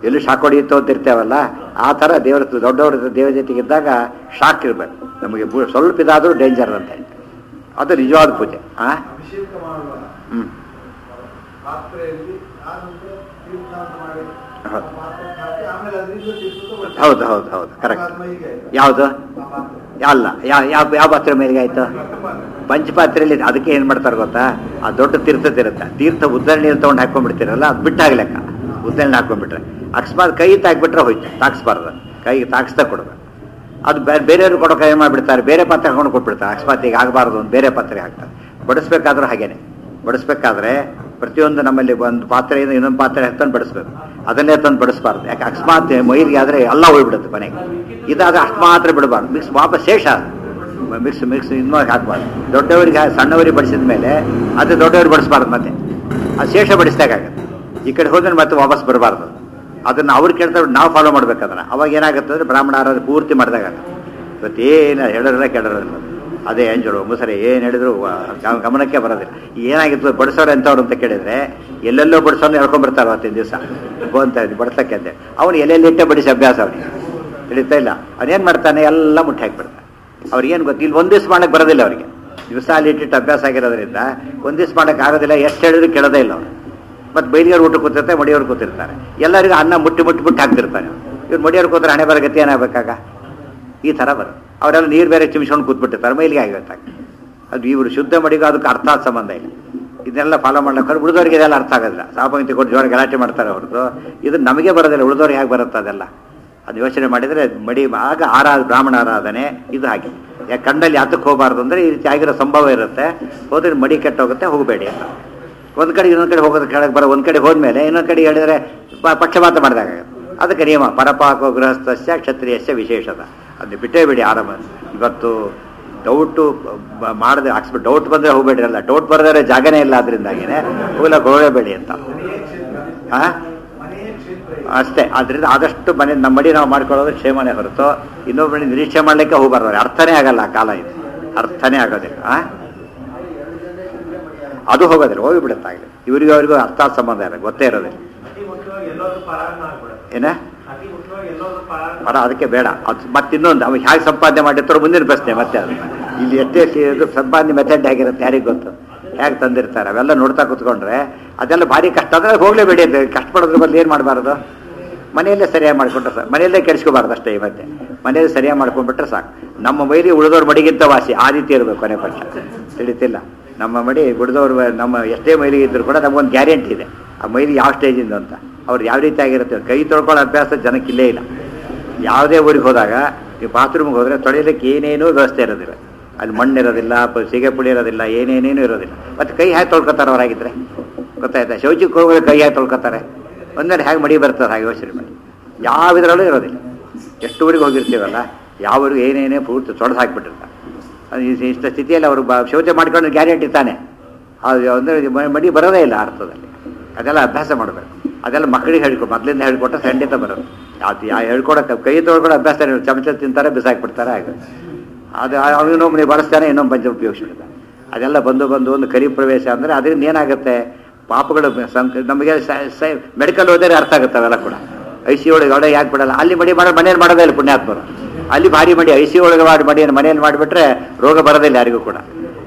ಎಲ್ಲಿ ಶಾಕ್ ಹೊಡೆಯುತ್ತೋ ಅಂತ ಇರ್ತೇವಲ್ಲ ಆ ಥರ ದೇವರ ದೊಡ್ಡವ್ರ ದೇವ ಜೊತೆಗೆ ಇದ್ದಾಗ ಶಾಕ್ ಇರಬೇಕು ನಮಗೆ ಬು- ಸ್ವಲ್ಪ ಇದಾದರೂ ಡೇಂಜರ್ ಅಂತ ಹೇಳಿ ಅದು ನಿಜವಾದ ಪೂಜೆ ಆ ಅಭಿಷೇಕ ಮಾಡುವಾಗ ಹ್ಞೂ ಪಾತ್ರೆಯಲ್ಲಿ ಆನಂತರ ತೀರ್ಥ ಅಂತ ಮಾಡಿ ಹೌದು. ಪಾತ್ರೆ ಹಾಕಿ ಆಮೇಲೆ ಅದರಿಂದ ತೀರ್ಥ ತಗೊಳ್ತಾರೆ. ಹೌದು ಹೌದು ಹೌದು ಕರೆಕ್ಟ್ ಅದಾದ ಮೈಗೆ ಯಾವುದು ಆ ಪಾತ್ರೆ. ಅಲ್ಲ ಯಾವ ಯಾವ ಯಾವ ಪಾತ್ರೆ ಮೇಲಿಗೆ ಆಯ್ತು ಪಾತ್ರೆ. ಪಂಚಪಾತ್ರೆಯಲ್ಲಿ ಅದಕ್ಕೆ ಏನು ಮಾಡ್ತಾರೆ ಗೊತ್ತಾ ಆ ದೊಡ್ಡ ತೀರ್ಥದ ಇರುತ್ತೆ ತೀರ್ಥ ಉದ್ದರಣೆ ತೊಗೊಂಡು ಹಾಕೊಂಡ್ಬಿಡ್ತೀರಲ್ಲ ಅದು ಬಿಟ್ಟಾಗ್ಲೆಕ್ಕ ಉದ್ದರಣೆ ಹಾಕೊಂಡ್ಬಿಟ್ರೆ ಅಕಸ್ಮಾತ್ ಕೈ ತಾಕ್ಬಿಟ್ರೆ ಹೋಯ್ತು ತಾಕ್ಸ್ಬಾರ್ದು ಕೈಗೆ ತಾಕ್ಸ್ತಾ ಕೊಡ್ಬೇಕು ಅದು ಬೇ- ಬೇರೆಯವ್ರು ಕೊಡೋಕೆ ಏನು ಮಾಡಿಬಿಡ್ತಾರೆ ಬೇರೆ ಪಾತ್ರೆ ಹಾಕೊಂಡು ಕೊಟ್ಬಿಡ್ತಾರೆ ಅಕಸ್ಮಾತ್ ಈಗ ಆಗಬಾರ್ದು ಒಂದು ಬೇರೆ ಪಾತ್ರೆ ಹಾಕ್ತಾರೆ ಬಡಿಸ್ಬೇಕಾದ್ರೂ ಹಾಗೇನೆ ಬಡಿಸ್ಬೇಕಾದ್ರೆ ಪ್ರತಿಯೊಂದು ನಮ್ಮಲ್ಲಿ ಒಂದು ಪಾತ್ರೆಯಿಂದ ಇನ್ನೊಂದು ಪಾತ್ರೆ ಹಾಕ್ತಾನೆ ಬಡಿಸ್ಬೇಕು ಅದನ್ನೇ ತಂದು ಬಡಿಸ್ಬಾರ್ದು ಯಾಕೆ ಅಕಸ್ಮಾತ್ ಮೈಲಿಗೆ ಆದರೆ ಎಲ್ಲ ಹೋಗ್ಬಿಡುತ್ತೆ ಮನೆಗೆ ಇದಾದ್ರೆ ಅಷ್ಟು ಮಾತ್ರ ಬಿಡಬಾರ್ದು ಮಿಕ್ಸ್ ವಾಪಸ್ ಶೇಷ ಅದು ಮಿಕ್ಸ್ ಮಿಕ್ಸ್ ಇನ್ನೂ ಹಾಕ್ಬಾರ್ದು ದೊಡ್ಡವರಿಗೆ ಹಾ- ಸಣ್ಣವರಿಗೆ ಬಡಿಸಿದ ಮೇಲೆ ಅದು ದೊಡ್ಡವ್ರಿಗೆ ಬಡಿಸ್ಬಾರ್ದು ಮತ್ತೆ ಅದು ಶೇಷ ಬಡಿಸ್ದಾಗತ್ತೆ ಈ ಕಡೆ ಹೋದ್ರೆ ಮತ್ತೆ ವಾಪಸ್ ಬರಬಾರ್ದು ಅದನ್ನು ಅವ್ರು ಕೇಳ್ತಾರೆ ನಾವು ಫಾಲೋ ಮಾಡ್ಬೇಕು ಅದನ್ನ ಅವಾಗ ಏನಾಗುತ್ತೆ ಅಂದ್ರೆ ಬ್ರಾಹ್ಮಣ ಆರಾಧನೆ ಪೂರ್ತಿ ಮಾಡಿದಾಗ ಇವತ್ತು ಏನು ಹೇಳಿದ್ರೆ ಕೆಡೋದಿಲ್ಲ ಅದೇ ಅಂಜರು ಮುಸರೆ ಏನು ಹೇಳಿದ್ರು ವ- ಗ- ಗಮನಕ್ಕೆ ಬರೋದಿಲ್ಲ ಏನಾಗಿತ್ತು ಬಡಿಸೋರು ಎಂಥವ್ರು ಅಂತ ಕೇಳಿದ್ರೆ ಎಲ್ಲೆಲ್ಲೋ ಬಡಿಸೋನು ಹೇಳ್ಕೊಂಡ್ಬರ್ತಾರೆ ಅವತ್ತಿನ ದಿವಸ ಅಂತ ಬಡಿಸಕ್ಕೆ ಅಂತೆ ಅವನು ಎಲ್ಲೆಲ್ಲಿ ಇಟ್ಟೆ ಬಡಿಸಿ ಅಭ್ಯಾಸ ಅವನಿಗೆ ತಿಳಿತಾ ಇಲ್ಲ ಅವನೇನು ಮಾಡ್ತಾನೆ ಎಲ್ಲ ಮುಟ್ಟಿ ಹಾಕ್ಬಿಡ್ತಾನೆ ಅವ್ರಿಗೇನು ಗೊತ್ತು ಇಲ್ಲಿ ಒಂದು ದಿವಸ ಮಾಡಕ್ಕೆ ಬರೋದಿಲ್ಲ ಅವರಿಗೆ ದಿವಸ ಅಲ್ಲಿ ಇಟ್ಟಿಟ್ಟು ಅಭ್ಯಾಸ ಆಗಿರೋದ್ರಿಂದ ಒಂದು ದಿವಸ ಮಾಡಕ್ಕೆ ಆಗೋದಿಲ್ಲ ಎಷ್ಟು ಹೇಳಿದ್ರು ಕೇಳೋದೇ ಇಲ್ಲ ಅವ್ರು ಮತ್ತು ಬೈಲಿಯವ್ರು ಊಟ ಕೂತಿರ್ತಾರೆ ಮಡಿಯವ್ರು ಕೂತಿರ್ತಾರೆ ಎಲ್ಲರಿಗೂ ಅನ್ನ ಮುಟ್ಟಿ ಮುಟ್ಟಿ ಮುಟ್ಟಿ ಹಾಕ್ತಿರ್ತಾನೆ ಇವ್ರು ಮಡಿಯವ್ರು ಕೂತ್ರೆ ಹಣೆ ಬರೋ ಗತಿ ಏನಾಗಬೇಕಾಗ ಈ ಥರ ಬರುತ್ತೆ ಅವರೆಲ್ಲ ನೀರು ಬೇರೆ ಚಿಮಿಸ್ಕೊಂಡು ಕೂತ್ಬಿಟ್ಟಿರ್ತಾರೆ ಮೈಲಿಗೆ ಆಗಿರ್ತಾರೆ ಅದು ಇವರು ಶುದ್ಧ ಮಡಿಗೂ ಅದಕ್ಕೆ ಅರ್ಥ ಸಂಬಂಧ ಇಲ್ಲ ಇದನ್ನೆಲ್ಲ ಫಾಲೋ ಮಾಡ್ಲಿಕ್ಕೆ ಉಳಿದವ್ರಿಗೆ ಇದೆಲ್ಲ ಅರ್ಥ ಆಗೋದಿಲ್ಲ ಸಾಪಂಕ್ತಿ ಕೊಟ್ಟು ಜೋರ ಗಲಾಟೆ ಮಾಡ್ತಾರೆ ಅವ್ರದ್ದು ಇದು ನಮಗೆ ಬರೋದಿಲ್ಲ ಉಳಿದವ್ರಿಗೆ ಹೇಗೆ ಬರುತ್ತೆ ಅದೆಲ್ಲ ಅದು ಯೋಚನೆ ಮಾಡಿದರೆ ಮಡಿ ಆಗ ಆರಾ ಬ್ರಾಹ್ಮಣ ಆರಾಧನೆ ಇದು ಹಾಗೆ ಯಾಕೆ ಕಂಡಲ್ಲಿ ಯಾತಕ್ಕೆ ಹೋಗಬಾರ್ದು ಅಂದರೆ ಈ ರೀತಿ ಆಗಿರೋ ಸಂಭವ ಇರುತ್ತೆ ಹೋದ್ರೆ ಮಡಿ ಕೆಟ್ಟೋಗುತ್ತೆ ಹೋಗಬೇಡಿ ಅಂತ ಒಂದು ಕಡೆ ಇನ್ನೊಂದು ಕಡೆ ಹೋಗೋದು ಕೆಳಗೆ ಬರೋ ಒಂದು ಕಡೆ ಹೋದ್ಮೇಲೆ ಇನ್ನೊಂದು ಕಡೆ ಹೇಳಿದರೆ ಪ- ಪಕ್ಷಪಾತ ಮಾಡಿದಾಗ ಅದಕ್ಕೆ ನಿಯಮ ಪರಪಾಕೋ ಗೃಹಸ್ಥಸ್ಯ ಕ್ಷತ್ರಿಯಸ್ಯ ವಿಶೇಷത ಅದು ಬಿಟ್ಟೇ ಬಿಡಿ ಆರಾಮ ಇವತ್ತು ಡೌಟು ಮಾಡದೆ ಹಾಕ್ಸ್ಬಿಟ್ಟು ಡೌಟ್ ಬಂದರೆ ಹೋಗಬೇಡಿ ಅಲ್ಲ ಡೌಟ್ ಬರದರೆ ಜಾಗನೇ ಇಲ್ಲ ಅದರಿಂದಾಗಿನೇ ಹೋಗಲ್ಲ ಹೋಗಲೇಬೇಡಿ ಅಂತ ಮನೆಯೇ ಕ್ಷೇತ್ರ ಹಾಂ ಮನೆಯೇ ಕ್ಷೇತ್ರ ಇದೆ. ಅಷ್ಟೇ ಆದ್ರಿಂದ ಆದಷ್ಟು ಮನೆ ನಮ್ಮ ಮಡಿ ನಾವು ಮಾಡ್ಕೊಳ್ಳೋದು ಕ್ಷೇಮನೇ ಹೊರತು ಇನ್ನೊಬ್ಬರಿಗೆ ನಿರೀಕ್ಷೆ ಮಾಡಲಿಕ್ಕೆ ಹೋಗಬಾರ್ದು ಅವ್ರಿಗೆ ಅರ್ಥನೇ ಆಗಲ್ಲ ಆ ಕಾಲ ಇದು ಅರ್ಥನೇ ಆಗೋದಿಲ್ಲ ಆ? ಅದು ಹೋಗೋದಿಲ್ಲ ಹೋಗಿಬಿಡುತ್ತೆ ಆಗಲಿ ಇವರಿಗೂ ಅವರಿಗೂ ಅರ್ಥ ಸಂಬಂಧ ಇಲ್ಲ ಗೊತ್ತೇ ಇರೋದಿಲ್ಲ ಅತಿ ಮುಖ್ಯವಾಗಿ ಎಲ್ಲೋದ್ರೂ ಪರಾಯಣ ಆಗ್ಬಿಡುತ್ತೆ ಏನ ಅತಿ ಮುಖ್ಯವಾಗಿ ಎಲ್ಲೋದ್ರೂ ಪರಾಯಣ ಬರ ಅದಕ್ಕೆ ಬೇಡ ಅದು ಮತ್ತಿನ್ನೊಂದು ಅವ್ರು ಹೇಗೆ ಸಂಪಾದನೆ ಮಾಡಿರ್ತಾರೋ ಮುಂದಿನ ಪ್ರಶ್ನೆ ಮತ್ತೆ ಅದನ್ನ ಇಲ್ಲಿ ಎಷ್ಟೇ ಸಿ- ಇದು ಸಂಪಾದನೆ ಮೆಥಡ್ ಹೇಗಿರುತ್ತೆ ಯಾರಿಗೆ ಗೊತ್ತು ಹೇಗೆ ತಂದಿರ್ತಾರೆ ಅವೆಲ್ಲ ನೋಡ್ತಾ ಕೂತ್ಕೊಂಡ್ರೆ ಅದೆಲ್ಲ ಭಾರಿ ಕಷ್ಟ ಅಂದ್ರೆ ಹೋಗಲೇಬೇಡಿ ಅಂತ ಕಷ್ಟಪಡೋದ್ರ ಬದಲು ಏನು ಮಾಡಬಾರ್ದು ಮನೆಯಲ್ಲೇ ಸರಿಯಾಗಿ ಮಾಡ್ಕೊಂಡ್ರೆ ಸಾಕು ಮನೆಯಲ್ಲೇ ಕೆಡಿಸ್ಕೋಬಾರ್ದು ಅಷ್ಟೇ ಇವತ್ತೆ ಮನೆಯಲ್ಲಿ ಸರಿಯಾಗಿ ಮಾಡ್ಕೊಂಡ್ಬಿಟ್ರೆ ಸಾಕು ನಮ್ಮ ಮೈಲಿ ಉಳಿದವ್ರ ಮಡಿಗಿಂತ ವಾಸಿ ಆ ರೀತಿ ಇರಬೇಕು ಕೊನೆ ಪಕ್ಷ ತಿಳಿತಿಲ್ಲ ನಮ್ಮ ಮಡಿ ಉಳಿದವ್ರು ನಮ್ಮ ಎಷ್ಟೇ ಮೈಲಿಗೆ ಇದ್ರೂ ಕೂಡ ನಮಗೊಂದು ಗ್ಯಾರಂಟಿ ಇದೆ ಆ ಮೈಲಿ ಯಾವ ಸ್ಟೇಜಿಂದ ಅಂತ ಅವ್ರು ಯಾವ ರೀತಿ ಆಗಿರುತ್ತೆ ಕೈ ತೊಳ್ಕೊಳ್ಳೋ ಅಭ್ಯಾಸ ಜನಕ್ಕಿಲ್ಲೇ ಇಲ್ಲ ಯಾವುದೇ ಊರಿಗೆ ಹೋದಾಗ ನೀವು ಬಾತ್ರೂಮ್ಗೆ ಹೋದರೆ ತೊಳೆಯಲಿಕ್ಕೆ ಏನೇನೂ ವ್ಯವಸ್ಥೆ ಇರೋದಿಲ್ಲ ಅಲ್ಲಿ ಮಣ್ಣು ಇರೋದಿಲ್ಲ ಪ- ಸೀಗೆ ಪುಡಿ ಇರೋದಿಲ್ಲ ಏನೇನೇನೂ ಇರೋದಿಲ್ಲ ಮತ್ತು ಕೈ ಹೇಗೆ ತೊಳ್ಕೊತಾರೆ ಅವರಾಗಿದ್ದರೆ ಗೊತ್ತಾಯ್ತಾ ಶೌಚಕ್ಕೆ ಹೋಗೋದು ಕೈ ಹೇಗೆ ತೊಳ್ಕೊತಾರೆ ಒಂದರೆ ಹೇಗೆ ಮಡಿ ಬರ್ತದೆ ಹಾಗೆ ಯೋಚನೆ ಮಾಡಿ ಯಾವ ಇದರಲ್ಲೂ ಇರೋದಿಲ್ಲ ಎಷ್ಟು ಊರಿಗೆ ಹೋಗಿರ್ತೀವಲ್ಲ ಯಾವ ಊರಿಗೆ ಏನೇನೇ ಪೂರ್ತಿ ತೊಡೆದು ಹಾಕಿಬಿಟ್ಟಿರ್ತಾರೆ ಅದು ಇಸ್- ಇಷ್ಟ ಸ್ಥಿತಿಯಲ್ಲಿ ಅವರು ಬ ಶೌಚ ಮಾಡ್ಕೊಂಡು ಗ್ಯಾರಂಟಿ ತಾನೆ ಅದು ಅಂದರೆ ಮ- ಮಡಿ ಬರೋದೇ ಇಲ್ಲ ಅರ್ಥದಲ್ಲಿ ಅದೆಲ್ಲ ಅಭ್ಯಾಸ ಮಾಡಬೇಕು ಅದೆಲ್ಲ ಮಕ್ಕಳಿಗೆ ಹೇಳ್ಕೊ ಮೊದಲಿಂದ ಹೇಳ್ಕೊಟ್ರೆ ಖಂಡಿತ ಬರೋದು ಅದು ಯಾ ಹೇಳ್ಕೊಡಕ್ಕೆ ಕೈ ತೊಳ್ಕೊಳ್ಳೋ ಅಭ್ಯಾಸ ಇಲ್ಲ. ಚಮಚ ತಿಂತಾರೆ ಬಿಸಾಕ್ಬಿಡ್ತಾರೆ ಹಾಗೆ ಅದು ಅವನೊಬ್ಬ ನೀವು ಬಳಸ್ತಾನೆ ಇನ್ನೊಬ್ಬ ಪಂಚ ಉಪಯೋಗಿಸ್ಬಿಡ್ತಾನೆ ಅದೆಲ್ಲ ಬಂದು ಬಂದು ಒಂದು ಕರಿ ಪ್ರವೇಶ ಅಂದರೆ ಅದರಿಂದ ಏನಾಗುತ್ತೆ ಪಾಪಗಳು ಸಂಕ ನಮಗೆ ಮೆಡಿಕಲ್ ಹೋದರೆ ಅರ್ಥ ಆಗುತ್ತೆ ಅವೆಲ್ಲ ಕೂಡ ಐ ಸಿ ಒಳಗೆ ಒಳಗೆ ಯಾಕೆ ಬಿಡಲ್ಲ ಅಲ್ಲಿ ಮಡಿ ಮಾಡೋ ಮನೇಲಿ ಮಾಡೋದೇ ಇಲ್ಲ ಪುಣ್ಯಾತ್ಮರು ಅಲ್ಲಿ ಭಾರಿ ಮಡಿ ಐ ಸಿ ಒಳಗೆ ಮಾಡಿ ಮಡಿಯನ್ನು ಮನೆಯಲ್ಲಿ ಮಾಡಿಬಿಟ್ರೆ ರೋಗ ಬರೋದಿಲ್ಲ ಯಾರಿಗೂ ಕೂಡ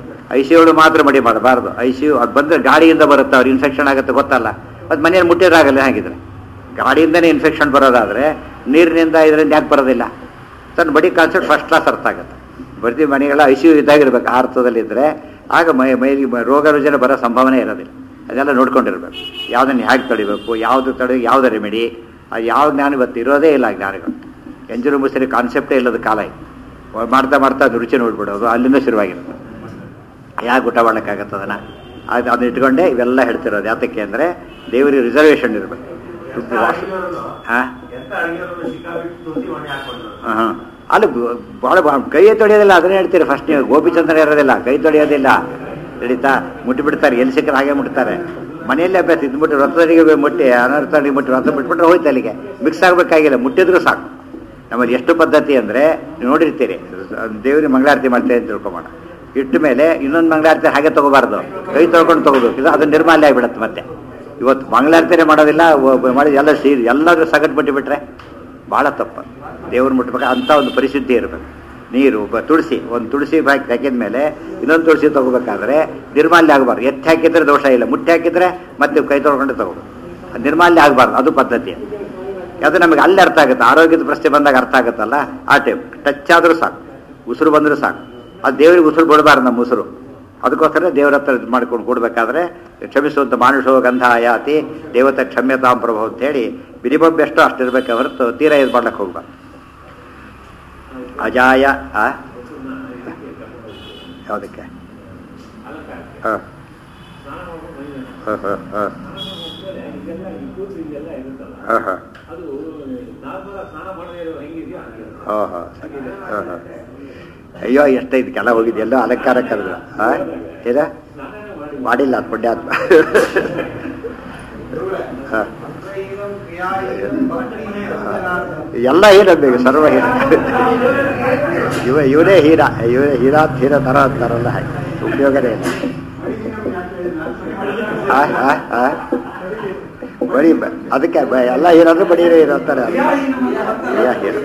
ಐ ಸಿ ಯು ಮಾತ್ರ ಮಡಿ ಮಾಡಬಾರ್ದು ಐ ಸಿ ಯು ಅದು ಬಂದರೆ ಗಾಡಿಯಿಂದ ಬರುತ್ತೆ ಅವ್ರು ಇನ್ಫೆಕ್ಷನ್ ಆಗುತ್ತೆ ಗೊತ್ತಲ್ಲ ಅದು ಮನೆಯಲ್ಲಿ ಮುಟ್ಟಿರಾಗಲ್ಲ ಹಾಗಿದ್ರೆ ಗಾಡಿಯಿಂದನೇ ಇನ್ಫೆಕ್ಷನ್ ಬರೋದಾದರೆ ನೀರಿನಿಂದ ಇದರಿಂದ ಯಾಕೆ ಬರೋದಿಲ್ಲ ತನ್ನ ಬಡಿ ಕಾನ್ಸೆಪ್ಟ್ ಫಸ್ಟ್ ಕ್ಲಾಸ್ ಅರ್ಥ ಆಗುತ್ತೆ ಬರ್ತಿ ಮನೆಗಳ ಐ ಸಿ ಯು ಇದ್ದಾಗಿರ್ಬೇಕು ಆ ಅರ್ಥದಲ್ಲಿದ್ದರೆ ಆಗ ಮೈ ಮೈಲಿ ಮ- ರೋಗ ರುಜಿನ ಬರೋ ಸಂಭಾವನೆ ಇರೋದಿಲ್ಲ ಅದೆಲ್ಲ ನೋಡ್ಕೊಂಡಿರ್ಬೇಕು ಯಾವುದನ್ನು ಹೇಗೆ ತಡಿಬೇಕು ಯಾವುದು ತಡಿ ಯಾವುದು ರೆಮಿಡಿ ಅದು ಯಾವ ಜ್ಞಾನ ಇವತ್ತು ಇರೋದೇ ಇಲ್ಲ ಆ ಜ್ಞಾನಗಳು ಎಂಜಲು ಮುಸರಿ ಕಾನ್ಸೆಪ್ಟೇ ಇಲ್ಲದ ಕಾಲ ಇದು ಮಾಡ್ತಾ ಮಾಡ್ತಾ ಅದು ರುಚಿ ನೋಡ್ಬಿಡೋದು ಅಲ್ಲಿಂದ ಶುರುವಾಗಿರುತ್ತೆ ಯಾಕೆ ಊಟ ಮಾಡೋಕ್ಕಾಗತ್ತೆ ಅದನ್ನು ಅದು ಅದನ್ನ ಇಟ್ಕೊಂಡೆ ಇವೆಲ್ಲ ಹೇಳ್ತಿರೋದು ಯಾತಕ್ಕೆ ಅಂದರೆ ದೇವರಿಗೆ ರಿಸರ್ವೇಷನ್ ಇರಬೇಕು ಎಂತ ಅಡಿಗೆಯವ್ರನ್ನು ಹಾಂ ಎಂತ ಅಡಿಗೆಯವ್ರನ್ನು ಸಿಕ್ಕಾಬಿಟ್ಟು ತುಸಿ ಮನೆ ಹಾಕೊಂಡ್ರು ಹಾಂ ಅಲ್ಲಿ ಭಾಳ ಕೈ ತೊಳೆಯೋದಿಲ್ಲ ಅದನ್ನೇ ಹೇಳ್ತೀರಿ ಫಸ್ಟ್ ನೀವು ಗೋಪಿಚಂದ್ರ ಇರೋದಿಲ್ಲ ಕೈ ತೊಳೆಯೋದಿಲ್ಲ ಹಿಡಿತಾ ಮುಟ್ಟಿ ಬಿಡ್ತಾರೆ ಎಲ್ಲಿ ಸಿಕ್ಕರೆ ಹಾಗೆ ಮುಟ್ತಾರೆ ಮನೆಯಲ್ಲೇ ಅಭ್ಯಾಸ ಇದ್ಬಿಟ್ಟು ರಥದಡಿಗೆ ಮುಟ್ಟಿ ಅನರ್ಥ ಅಡಿಗೆ ಮುಟ್ಟಿ ರಥ ಬಿಟ್ಬಿಟ್ರೆ ಹೋಯ್ತು ಅಲ್ಲಿಗೆ ಮಿಕ್ಸ್ ಆಗಬೇಕಾಗಿಲ್ಲ ಮುಟ್ಟಿದ್ರು ಸಾಕು ನಮ್ಮಲ್ಲಿ ಎಷ್ಟು ಪದ್ಧತಿ ಅಂದರೆ ನೀವು ನೋಡಿರ್ತೀರಿ ದೇವರಿಗೆ ಮಂಗಳಾರತಿ ಮಾಡ್ತೇವೆ ಅಂತ ತಿಳ್ಕೊಬೋಣ ಇಟ್ಟ ಮೇಲೆ ಇನ್ನೊಂದು ಮಂಗಳಾರತಿ ಹಾಗೆ ತಗೋಬಾರ್ದು ಕೈ ತೊಳ್ಕೊಂಡು ತಗೋಬೇಕು ಇದು ಅದು ನಿರ್ಮಾಲ್ಯ ಆಗಿಬಿಡುತ್ತೆ ಮತ್ತೆ ಇವತ್ತು ಮಂಗಳಾರತಿನೇ ಮಾಡೋದಿಲ್ಲ ಒಬ್ಬ ಮಾಡಿ ಎಲ್ಲ ಸೀರಿ ಎಲ್ಲರೂ ಸಗಟ್ ಬಿಟ್ಟುಬಿಟ್ರೆ ಭಾಳ ತಪ್ಪು ದೇವ್ರು ಮುಟ್ಬೇಕು ಅಂಥ ಒಂದು ಪರಿಶುದ್ಧಿ ಇರಬೇಕು ನೀರು ಬ ತುಳಸಿ ಒಂದು ತುಳಸಿ ಹಾಕಿ ಹಾಕಿದ ಮೇಲೆ ಇನ್ನೊಂದು ತುಳಸಿ ತಗೋಬೇಕಾದ್ರೆ ನಿರ್ಮಾಲ್ಯ ಆಗಬಾರ್ದು ಎತ್ತಿ ಹಾಕಿದ್ರೆ ದೋಷ ಇಲ್ಲ ಮುಟ್ಟಿ ಹಾಕಿದ್ರೆ ಮತ್ತೆ ಕೈ ತೊಳ್ಕೊಂಡು ತಗೋಬೇಕು ಅದು ನಿರ್ಮಾಲ್ಯ ಆಗಬಾರ್ದು ಅದು ಪದ್ಧತಿ ಅದು ನಮಗೆ ಅಲ್ಲಿ ಅರ್ಥ ಆಗುತ್ತೆ ಆರೋಗ್ಯದ ಪ್ರಶ್ನೆ ಬಂದಾಗ ಅರ್ಥ ಆಗುತ್ತಲ್ಲ ಆ ಟೈಪ್ ಟಚ್ ಆದರೂ ಸಾಕು ಉಸಿರು ಬಂದರೂ ಸಾಕು ಅದು ದೇವರಿಗೆ ಉಸಿರು ಬಿಡಬಾರ್ದು ನಮ್ಮ ಉಸಿರು ಅದಕ್ಕೋಸ್ಕರ ದೇವರ ಹತ್ರ ಇದು ಮಾಡ್ಕೊಂಡು ಕೊಡ್ಬೇಕಾದ್ರೆ ಕ್ಷಮಿಸುವಂಥ ಮಾನುಷೋ ಗಂಧ ಆಯಾತಿ ದೇವತೆ ಕ್ಷಮ್ಯತಾಂ ಪ್ರಭು ಅಂತೇಳಿ ಮಿನಿಮಮ್ ಎಷ್ಟೋ ಅಷ್ಟಿರ್ಬೇಕೆ ಹೊರತು ತೀರಾ ಇದು ಮಾಡ್ಲಿಕ್ಕೆ ಹೋಗ್ಬಾರ್ದು ಅಜಾಯ ಆ? ಯಾವುದಕ್ಕೆ ಹಾಂ ಹಾಂ ಹಾಂ ಹಾಂ ಹಾಂ ಹಾಂ ಅದು ನಾರ್ಮಲ್ ಸ್ನಾನ ಮಾಡದೇ ಇರೋ ಹೆಂಗಿದೆಯೋ ಹಾಗೆ ಹಾಂ ಹಾಂ ಹಾಂ ಹಾಂ ಅಯ್ಯೋ ಎಷ್ಟೈದು ಕೆಲ ಹೋಗಿದೆಯಲ್ಲೋ ಅಲಂಕಾರ ಕರೆದ್ರು ಹಾಂ ಏನ ಸ್ನಾನನೇ ಮಾಡಿ ಮಾಡಿಲ್ಲ ಅದು ಪುಣ್ಯಾತ್ಮ ಹಾಂ ಎಲ್ಲ ಹೀರ ಬೇಕು ಸರ್ವ ಹೀರ ಇವ ಇವನೇ ಹೀರ ಇವನೇ ಹೀರಾ ಹೀರ ತರ ಅಂತಾರಲ್ಲ ಹಾಗೆ ಉಪಯೋಗನೇ ಇಲ್ಲ ಆ, ಆ, ಆ. ಬರೀ ಬ- ಅದಕ್ಕೆ ಬ- ಎಲ್ಲ ಹೀರಂದ್ರೆ ಬಡೀರೇ ಹೀರೋ ಅಂತಾರೆ ಯಾ ಹೀರೋ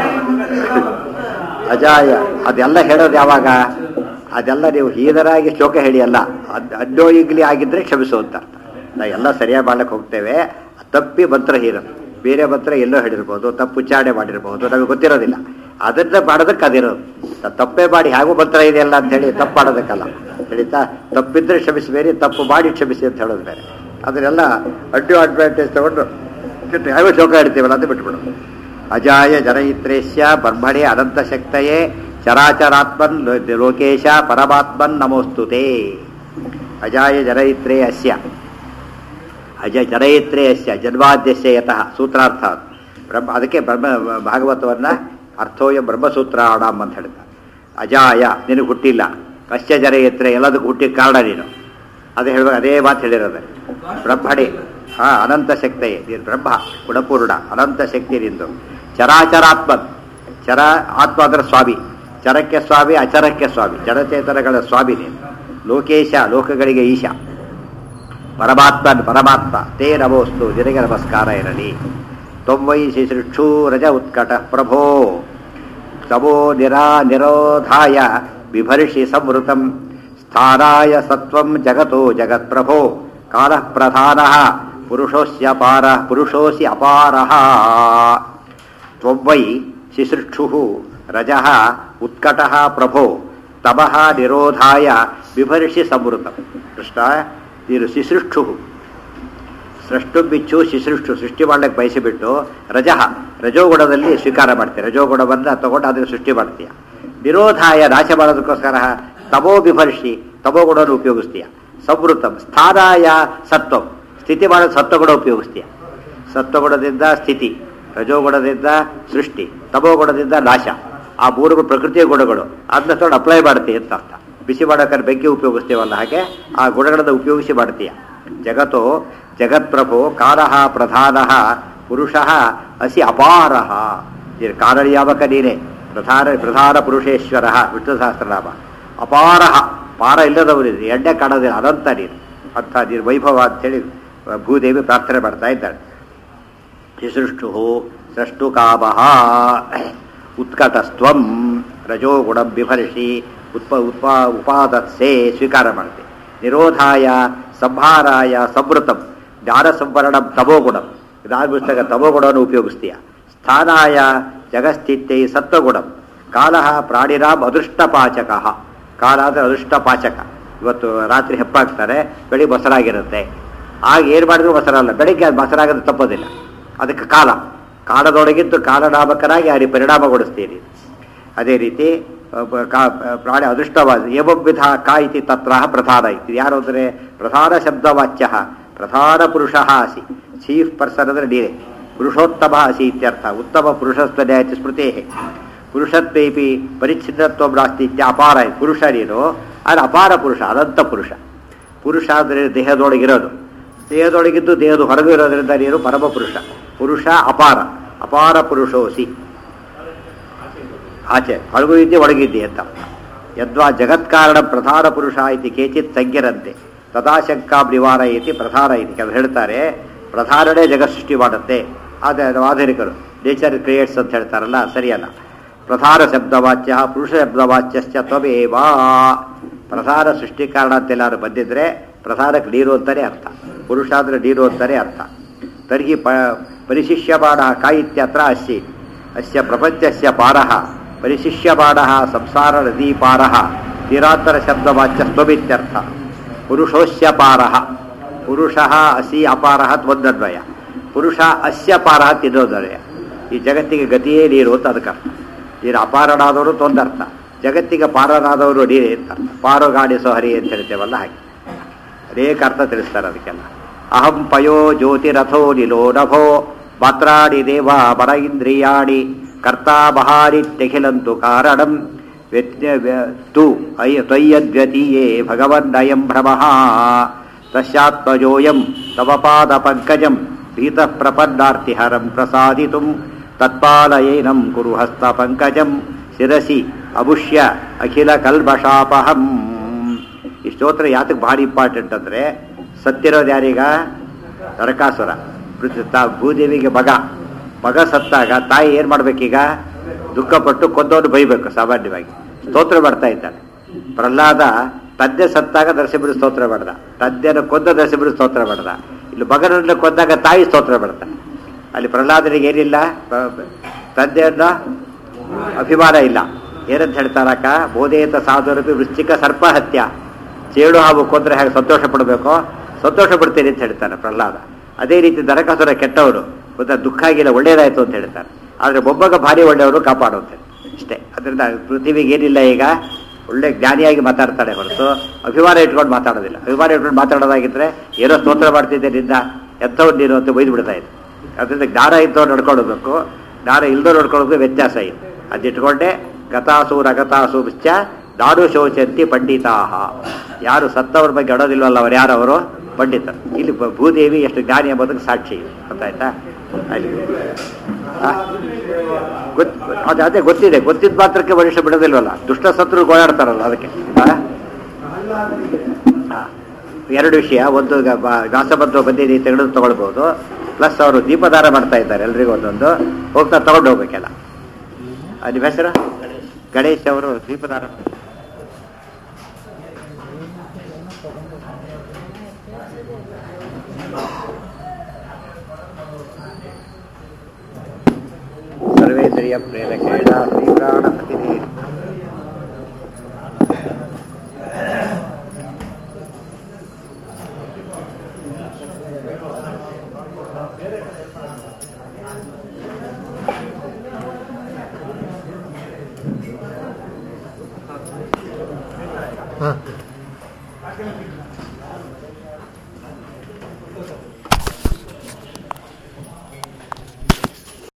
ಅಜಾಯ ಅದೆಲ್ಲ ಹೇಳೋದು ಯಾವಾಗ ಅದೆಲ್ಲ ನೀವು ಹೀದರಾಗಿ ಶ್ಲೋಕ ಹೇಳಿ ಅಲ್ಲ ಅದ್ ಅಡ್ಡೋ ಈಗಲಿ ಆಗಿದ್ರೆ ಕ್ಷಮಿಸು ಅಂತ ಅರ್ಥ. ನಾವು ಎಲ್ಲ ಸರಿಯಾಗಿ ಮಾಡ್ಲಿಕ್ಕೆ ಹೋಗ್ತೇವೆ ತಪ್ಪಿ ಮಂತ್ರ ಹೀರೋದು ಬೇರೆ ಮಂತ್ರ ಎಲ್ಲೋ ಹೇಳಿರ್ಬೋದು ತಪ್ಪು ಉಚ್ಚಾರಣೆ ಮಾಡಿರ್ಬೋದು ನಮಗೆ ಗೊತ್ತಿರೋದಿಲ್ಲ ಅದನ್ನ ಮಾಡೋದಕ್ಕೆ ಅದಿರೋದು ತ- ತಪ್ಪೇ ಮಾಡಿ ಹೇಗೂ ಮಂತ್ರ ಇದೆಯಲ್ಲ ಅಂತ ಹೇಳಿ ತಪ್ಪು ಮಾಡೋದಕ್ಕಲ್ಲ ತಿಳಿತಾ ತಪ್ಪಿದ್ರೆ ಕ್ಷಮಿಸಬೇಡಿ ತಪ್ಪು ಮಾಡಿ ಕ್ಷಮಿಸಿ ಅಂತ ಹೇಳೋದು ಬೇರೆ ಅದನ್ನೆಲ್ಲ ಅಡ್ಡು ಅಡ್ವಾಂಟೇಜ್ ತಗೊಂಡು ಕೆಟ್ಟ ಯಾವ ಶ್ಲೋಕ ಹೇಳ್ತೀವಲ್ಲ ಅಂತ ಬಿಟ್ಬಿಡು ಅಜಾಯ ಜನಯಿತ್ರೇಶ್ಯ ಬ್ರಹ್ಮಣೆ ಅನಂತ ಶಕ್ತಯೇ ಚರಾಚರಾತ್ಮನ್ ಲೋ- ಲೋಕೇಶ ಪರಮಾತ್ಮನ್ ನಮೋಸ್ತುತೆ ಅಜಾಯ ಜನಯಿತ್ರೇ ಅಸ್ಯ ಅಜ ಜನಯಿತ್ರೇ ಅಸ್ಯ ಜನ್ಮಾದ್ಯಸ್ಯ ಯತಃ ಸೂತ್ರಾರ್ಥ ಅದು. ಬ್ರಹ್ಮ ಅದಕ್ಕೆ ಬ್ರಹ್ಮ ಭಾಗವತವನ್ನ ಅರ್ಥೋಯ ಬ್ರಹ್ಮಸೂತ್ರಾಣಂ ಅಂತ ಹೇಳ್ತಾರೆ ಅಜಾಯ ನಿನಗೆ ಹುಟ್ಟಿಲ್ಲ ಕಶ್ಯ ಜನಯಿತ್ರೆ ಎಲ್ಲದಕ್ಕೂ ಹುಟ್ಟಿ ಕಾರಣ ನೀನು ಅದು ಹೇಳ್ಬೇಕು ಅದೇ ಮಾತು ಹೇಳಿರೋದು ಬ್ರಹ್ಮಣೆ ಹಾ ಅನಂತ ಶಕ್ತಿ ನೀನು ಬ್ರಹ್ಮ ಗುಣಪೂರ್ಣ ಅನಂತ ಶಕ್ತಿ ನಿಂದು ಚರಾಚರಾತ್ಮನ್ ಚರ ಆತ್ಮ ಅದರ ಸ್ವಾಮಿ ಚರಕ್ಕೆ ಸ್ವಾಮಿ ಅಚರಕ್ಕೆ ಸ್ವಾಮಿ ಜಡಚೇತನಗಳ ಸ್ವಾಮಿ ನೀನು ಲೋಕೇಶ ಲೋಕಗಳಿಗೆ ಈಶ ಪರಮಾತ್ಮನ್ ಪರಮಾತ್ಮ ತೇ ನಮೋಸ್ತು ನಿನಗೆ ನಮಸ್ಕಾರ ಇರಲಿ ತೊಂಬೈ ಶಿಶೃಕ್ಷೂ ರಜ ಉತ್ಕಟ ಪ್ರಭೋ ತಮೋ ನಿರಾ ನಿರೋಧಾಯ ಬಿಭರ್ಷಿ ಸಂವೃತಂ ಸ್ಥಾನಾಯ ಸತ್ವಂ ಜಗತೋ ಜಗತ್ಪ್ರಭೋ ಕಾಲಃ ಪ್ರಧಾನಃ ಪುರುಷೋಸ್ಯ ಪಾರ ಪುರುಷೋಸಿ ಅಪಾರಃ ತ್ವೈ ಶಿಸೃಕ್ಷು ರಜಃ ಉತ್ಕಟಃ ಪ್ರಭೋ ತಮಃ ನಿರೋಧಾಯ ಬಿಭರ್ಷಿ ಸಂವೃತಂ ಕೃಷ್ಣ ನೀನು ಶಿಸೃಕ್ಷು ಸೃಷ್ಟು ಬಿಚ್ಚು ಶಿಸೃಷ್ಟು ಸೃಷ್ಟಿ ಮಾಡ್ಲಿಕ್ಕೆ ಬಯಸಿಬಿಟ್ಟು ರಜಃ ರಜೋಗುಣದಲ್ಲಿ ಸ್ವೀಕಾರ ಮಾಡ್ತೀಯ ರಜೋಗುಣವನ್ನು ತಗೊಂಡು ಅದನ್ನು ಸೃಷ್ಟಿ ಮಾಡ್ತೀಯ ನಿರೋಧಾಯ ನಾಶ ಮಾಡೋದಕ್ಕೋಸ್ಕರ ತಮೋ ಬಿಭರ್ಷಿ ತಮೋಗುಣವನ್ನು ಉಪಯೋಗಿಸ್ತೀಯ ಸಂವೃತಂ ಸ್ಥಾನಾಯ ಸತ್ವಂ ಸ್ಥಿತಿ ಮಾಡೋದು ಸತ್ವಗುಣ ಉಪಯೋಗಿಸ್ತೀಯ ಸತ್ವಗುಣದಿಂದ ಸ್ಥಿತಿ ರಜೋಗುಣದಿಂದ ಸೃಷ್ಟಿ ತಮೋಗುಣದಿಂದ ನಾಶ ಆ ಮೂರು ಪ್ರಕೃತಿಯ ಗುಣಗಳು ಅದನ್ನ ತಗೊಂಡು ಅಪ್ಲೈ ಮಾಡ್ತೀಯ ಅಂತ ಅರ್ಥ ಬಿಸಿ ಮಾಡೋಕ್ಕಾದ್ರೆ ಬೆಂಕಿ ಉಪಯೋಗಿಸ್ತೀವಲ್ಲ ಹಾಗೆ ಆ ಗುಣಗಳನ್ನು ಉಪಯೋಗಿಸಿ ಮಾಡ್ತೀಯ ಜಗತ್ತೋ ಜಗತ್ಪ್ರಭೋ ಕಾಲಃ ಪ್ರಧಾನ ಪುರುಷ ಅಸಿ ಅಪಾರ ಕಾಲನಿಯಾಮಕ ನೀನೇ ಪ್ರಧಾನ ಪ್ರಧಾನ ಪುರುಷೇಶ್ವರ ವಿಷ್ಣು ಸಹಸ್ರನಾಮ ಅಪಾರ ಪಾರ ಇಲ್ಲದವನಿದೆ ಎಣ್ಣೆ ಕಾಣೋದಿಲ್ಲ ಅನಂತ ನೀನು ಅಂಥ ನೀನು ವೈಭವ ಅಂತೇಳಿ ಭೂದೇವಿ ಪ್ರಾರ್ಥನೆ ಮಾಡ್ತಾ ಇದ್ದಾಳೆ ಶಿಸೃಷ್ಟು ಸೃಷ್ಟು ಕಾಮಃ ಉತ್ಕಟಸ್ತ್ವಂ ರಜೋಗುಣ ಬಿಭರ್ಷಿ ಉತ್ಪ ಉತ್ಪ ಉಪಾದತ್ಸೆ ಸ್ವೀಕಾರ ಮಾಡ್ತೆ ನಿರೋಧಾಯ ಸಂಹಾರಾಯ ಸಂವೃತಂ ಜ್ಞಾನ ಸಂವರಣಂ ತಮೋಗುಣಂ ಜ್ಞಾನ ಪುಸ್ತಕ ತಮೋಗುಣವನ್ನು ಉಪಯೋಗಿಸ್ತೀಯ ಸ್ಥಾನಾಯ ಜಗಸ್ಥಿತ್ಯೈ ಸತ್ವಗುಣಂ ಕಾಲಃ ಪ್ರಾಣಿರಾಮ್ ಅದೃಷ್ಟಪಾಚಕ ಕಾಲ ಅಂದರೆ ಅದೃಷ್ಟಪಾಚಕ ಇವತ್ತು ರಾತ್ರಿ ಹೆಪ್ಪಾಕ್ತಾರೆ ಬೆಳಿಗ್ಗೆ ಮೊಸರಾಗಿರುತ್ತೆ ಆಗ ಏನು ಮಾಡಿದ್ರು ಮೊಸರಲ್ಲ ಬೆಳಿಗ್ಗೆ ಅದು ಮೊಸರಾಗೋದು ತಪ್ಪೋದಿಲ್ಲ ಅದಕ್ಕೆ ಕಾಲ ಕಾಲದೊಳಗಿದ್ದು ಕಾಲನಾಮಕರಾಗಿ ಅಲ್ಲಿ ಪರಿಣಾಮಗೊಳಿಸ್ತೀರಿ ಅದೇ ರೀತಿ ಒಬ್ಬ ಕಾ- ಪ್ರಾಣಿ ಅದೃಷ್ಟವಾದ ಏವವಿಧ ಕಾ ಇತಿ ತತ್ರ ಪ್ರಧಾನ ಇತಿ ಯಾರು ಅಂದರೆ ಪ್ರಧಾನ ಶಬ್ದವಾಚ್ಯ ಪ್ರಧಾನ ಪುರುಷ ಅಸಿ ಚೀಫ್ ಪರ್ಸನ್ ಅಂದರೆ ನೀನೇ ಪುರುಷೋತ್ತಮ ಅಸಿ ಇತ್ಯರ್ಥ ಉತ್ತಮ ಪುರುಷಸ್ತ್ವನ್ಯಾಯ ಸ್ಮೃತೇ ಪುರುಷತ್ವೇಪಿ ಪರಿಚ್ಛಿನ್ನತ್ವ ನಾಸ್ತಿ ಇತ್ಯ ಅಪಾರ ಪುರುಷ ನೀನು ಅದು ಅಪಾರ ಪುರುಷ ಅನಂತ ಪುರುಷ ಪುರುಷ ಅಂದರೆ ದೇಹದೊಳಗಿರೋದು ದೇಹದೊಳಗಿದ್ದು ದೇಹದ ಹೊರಗೂ ಇರೋದ್ರಿಂದ ನೀನು ಪರಮ ಪುರುಷ ಪುರುಷ ಅಪಾರ ಅಪಾರ ಪುರುಷೋಸಿ ಆಚೆ ಒಳಗೂ ಇದ್ದೆ ಒಳಗಿದ್ದೆ ಅಂತ ಯದ್ವಾ ಜಗತ್ಕಾರಣ ಪ್ರಧಾನ ಪುರುಷ ಇತಿ ಕೇಚಿತ್ ಸಂಖ್ಯರಂತೆ ತದಾಶಂಕಾ ನಿವಾರ ಇತಿ ಪ್ರಧಾನ ಇತಿ ಕೆಲವರು ಹೇಳ್ತಾರೆ ಪ್ರಧಾನನೇ ಜಗತ್ ಸೃಷ್ಟಿ ಮಾಡುತ್ತೆ ಆದರೆ ಅದು ಆಧುನಿಕರು ನೇಚರ್ ಕ್ರಿಯೇಟ್ಸ್ ಅಂತ ಹೇಳ್ತಾರಲ್ಲ ಸರಿಯಲ್ಲ ಪ್ರಧಾನ ಶಬ್ದವಾಚ್ಯ ಪುರುಷ ಶಬ್ದವಾಚ್ಯಶ್ಚ ತ್ವಮೇವಾ ಪ್ರಧಾನ ಸೃಷ್ಟಿ ಕಾರಣ ಅಂತೆಲ್ಲಾರು ಬಂದಿದ್ರೆ ಪ್ರಧಾನಕ್ಕೆ ನೀರು ಅಂತಾನೆ ಅರ್ಥ ಪುರುಷ ಅಂದರೆ ನೀರು ಅಂತಾನೆ ಅರ್ಥ ತರ್ಹಿ ಪ ಪರಿಶಿಷ್ಯಮಾಣ ಕಾ ಇತ್ಯತ್ರ ಅಸ್ಸಿ ಅಸ್ಯ ಪ್ರಪಂಚಸ್ಯ ಪಾರಃ ಪರಿಶಿಷ್ಯಮಾಣ ಸಂಸಾರ ನದೀ ಪಾರಃ ತೀರಾಂತರ ಶಬ್ದವಾಚ್ಯ ಸ್ವಮಿತ್ಯರ್ಥ ಪುರುಷೋಸ್ಯ ಪಾರಃ ಪುರುಷ ಅಸಿ ಅಪಾರಃ ಒಂದನ್ವಯ ಪುರುಷ ಅಸ್ಯ ಪಾರಃ ತಿನ್ನೋದನ್ವಯ ಈ ಜಗತ್ತಿಗೆ ಗತಿಯೇ ನೀರು ಅಂತ ಅದಕ್ಕೆ ಅರ್ಥ ನೀರು ಅಪಾರನಾದವರು ತೊಂದರ್ಥ ಜಗತ್ತಿಗೆ ಪಾರನಾದವರು ನೀರೇ ಅಂತ ಅರ್ಥ ಪಾರುಗಾಡಿಸೋ ಹರಿ ಅಂತ ಹೇಳ್ತೇವಲ್ಲ ಹಾಗೆ ಅನೇಕ ಅರ್ಥ ತಿಳಿಸ್ತಾರೆ ಅದಕ್ಕೆಲ್ಲ ಅಹಂ ಪಯೋ ಜ್ಯೋತಿರಥೋ ನಿಲೋ ನಭೋ ಮಾತ್ರಾಣಿ ದೇವ ಬರ ಇಂದ್ರಿಯಾಣಿ ಕರ್ತಾ ಬಹಾರಿತ್ಯಖಿಲಂತು ಕಾರಣಂ ವ್ಯತ್ಯ ವ್ಯ- ತು ಅಯ್ಯ ತ್ವಯ್ಯದ್ವ್ಯತೀಯೇ ಭಗವನ್ನಯಂ ಭ್ರಮಃ ತಸ್ಯಾತ್ಮಜೋಯಂ ತವ ಪಾದ ಪಂಕಜಂ ಭೀತಃ ಪ್ರಪನ್ನಾರ್ತಿಹರಂ ಪ್ರಸಾದಿತುಂ ತತ್ಪಾಲಯೇನಂ ಕುರು ಹಸ್ತ ಪಂಕಜಂ ಶಿರಸಿ ಅಬುಷ್ಯ ಅಖಿಲ ಕಲ್ಮಷಾಪಹಂ ಈ ಸ್ತೋತ್ರ ಯಾತಕ್ಕೆ ಭಾರಿ ಇಂಪಾರ್ಟೆಂಟ್ ಅಂದರೆ ಸತ್ತಿರೋದು ಯಾರೀಗ ನರಕಾಸುರ ಪೃಥ್ವಿ- ತಾ ಭೂದೇವಿಗೆ ಮಗ ಮಗ ಸತ್ತಾಗ ತಾಯಿ ಏನು ಮಾಡ್ಬೇಕೀಗ ದುಃಖಪಟ್ಟು ಕೊಂದವನು ಬೈಬೇಕು ಸಾಮಾನ್ಯವಾಗಿ ಸ್ತೋತ್ರ ಮಾಡ್ತಾ ಇದ್ದಾನೆ ಪ್ರಹ್ಲಾದ ತಂದೆ ಸತ್ತಾಗ ನರಸಿಂಹರು ಸ್ತೋತ್ರ ಮಾಡ್ದ ತಂದೆಯನ್ನು ಕೊಂದ ನರಸಿಂಹರು ಸ್ತೋತ್ರ ಮಾಡ್ದ ಇಲ್ಲಿ ಮಗನನ್ನು ಕೊಂದಾಗ ತಾಯಿ ಸ್ತೋತ್ರ ಮಾಡ್ದ ಅಲ್ಲಿ ಪ್ರಹ್ಲಾದನಿಗೆ ಏನಿಲ್ಲ ಪ- ಪ- ತಂದೆಯನ್ನ ಅಭಿಮಾನ ಇಲ್ಲ ಏನಂತ ಹೇಳ್ತಾರಕ್ಕ ಬೋಧೇತ ಸಾಧುರಪಿ ವೃಶ್ಚಿಕ ಸರ್ಪ ಹತ್ಯ ಚೇಳು ಹಾವು ಕೊಂದ್ರೆ ಹೇಗೆ ಸಂತೋಷ ಪಡಬೇಕೋ ಸಂತೋಷ ಪಡ್ತೀನಿ ಅಂತ ಹೇಳ್ತಾನೆ ಪ್ರಹ್ಲಾದ ಅದೇ ರೀತಿ ನರಕಾಸುರ ಕೆಟ್ಟವರು ಗೊತ್ತಾ ದುಃಖ ಆಗಿಲ್ಲ ಒಳ್ಳೇದಾಯ್ತು ಅಂತ ಹೇಳ್ತಾರೆ ಆದರೆ ಒಬ್ಬಗ ಭಾರಿ ಒಳ್ಳೆಯವರು ಕಾಪಾಡುತ್ತೆ ಇಷ್ಟೇ ಅದರಿಂದ ಪೃಥ್ವಿಗೆ ಏನಿಲ್ಲ ಈಗ ಒಳ್ಳೆ ಜ್ಞಾನಿಯಾಗಿ ಮಾತಾಡ್ತಾಳೆ ಹೊರತು ಅಭಿಮಾನ ಇಟ್ಕೊಂಡು ಮಾತಾಡೋದಿಲ್ಲ ಅಭಿಮಾನ ಇಟ್ಕೊಂಡು ಮಾತಾಡೋದಾಗಿದ್ರೆ ಏನೋ ಸ್ತೋತ್ರ ಮಾಡ್ತಿದ್ದೆ ನಿಂದ ಎಂಥವ್ರು ನೀನು ಅಂತ ಬೈದು ಬಿಡ್ತಾ ಇದ್ದೆ ಅದರಿಂದ ಜ್ಞಾನ ಇದ್ದವ್ರು ನಡ್ಕೊಳ್ಬೇಕು ಜ್ಞಾನ ಇಲ್ದವ್ರು ನಡ್ಕೊಳ್ಳೋದು ವ್ಯತ್ಯಾಸ ಇದೆ ಅದಿಟ್ಕೊಂಡೆ ಗತಾಸು ರಗತಾಸು ಬಿಚ್ಚ ನಾಡು ಶೋಚಂತಿ ಪಂಡಿತಾಹ ಯಾರು ಸತ್ತವ್ರ ಬಗ್ಗೆ ಅಡೋದಿಲ್ವಲ್ಲ ಅವ್ರು ಯಾರವರು ಪಂಡಿತರು ಇಲ್ಲಿ ಬ- ಭೂದೇವಿ ಎಷ್ಟು ಜ್ಞಾನಿ ಎಂಬುದಕ್ಕೆ ಸಾಕ್ಷಿ ಗೊತ್ತಾಯ್ತಾ ಅಲ್ಲಿ ಆ? ಗೊತ್ ಅದು ಅದೇ ಗೊತ್ತಿದೆ ಗೊತ್ತಿದ್ದ ಮಾತ್ರಕ್ಕೆ ಮನುಷ್ಯ ಬಿಡೋದಿಲ್ವಲ್ಲ ದುಷ್ಟ ಸತ್ರು ಗೋಳಾಡ್ತಾರಲ್ಲ ಅದಕ್ಕೆ ಆ? ಆ. ಎರಡು ವಿಷಯ ಒಂದು ಗ- ಬ- ದಾಸಬದ್ಧ ಬಂದಿದೆ ತೆಗೆದು ತಗೊಳ್ಬೋದು ಪ್ಲಸ್ ಅವರು ದೀಪದಾರ ಮಾಡ್ತಾ ಇದ್ದಾರೆ ಎಲ್ರಿಗೂ ಒಂದೊಂದು ಹೋಗ್ತಾ ತಗೊಂಡು ಹೋಗ್ಬೇಕೆಲ್ಲ ಆ, ನಿಮ್ಮ ಹೆಸರು ಗಣೇಶ್ ಅವರು ದೀಪದಾರ ಸರ್ವೇಂದ್ರಿಯ ಪ್ರೇರಕೇಣ ಶ್ರೀಪ್ರಾಣ ಪ್ರತಿನಿಧಿ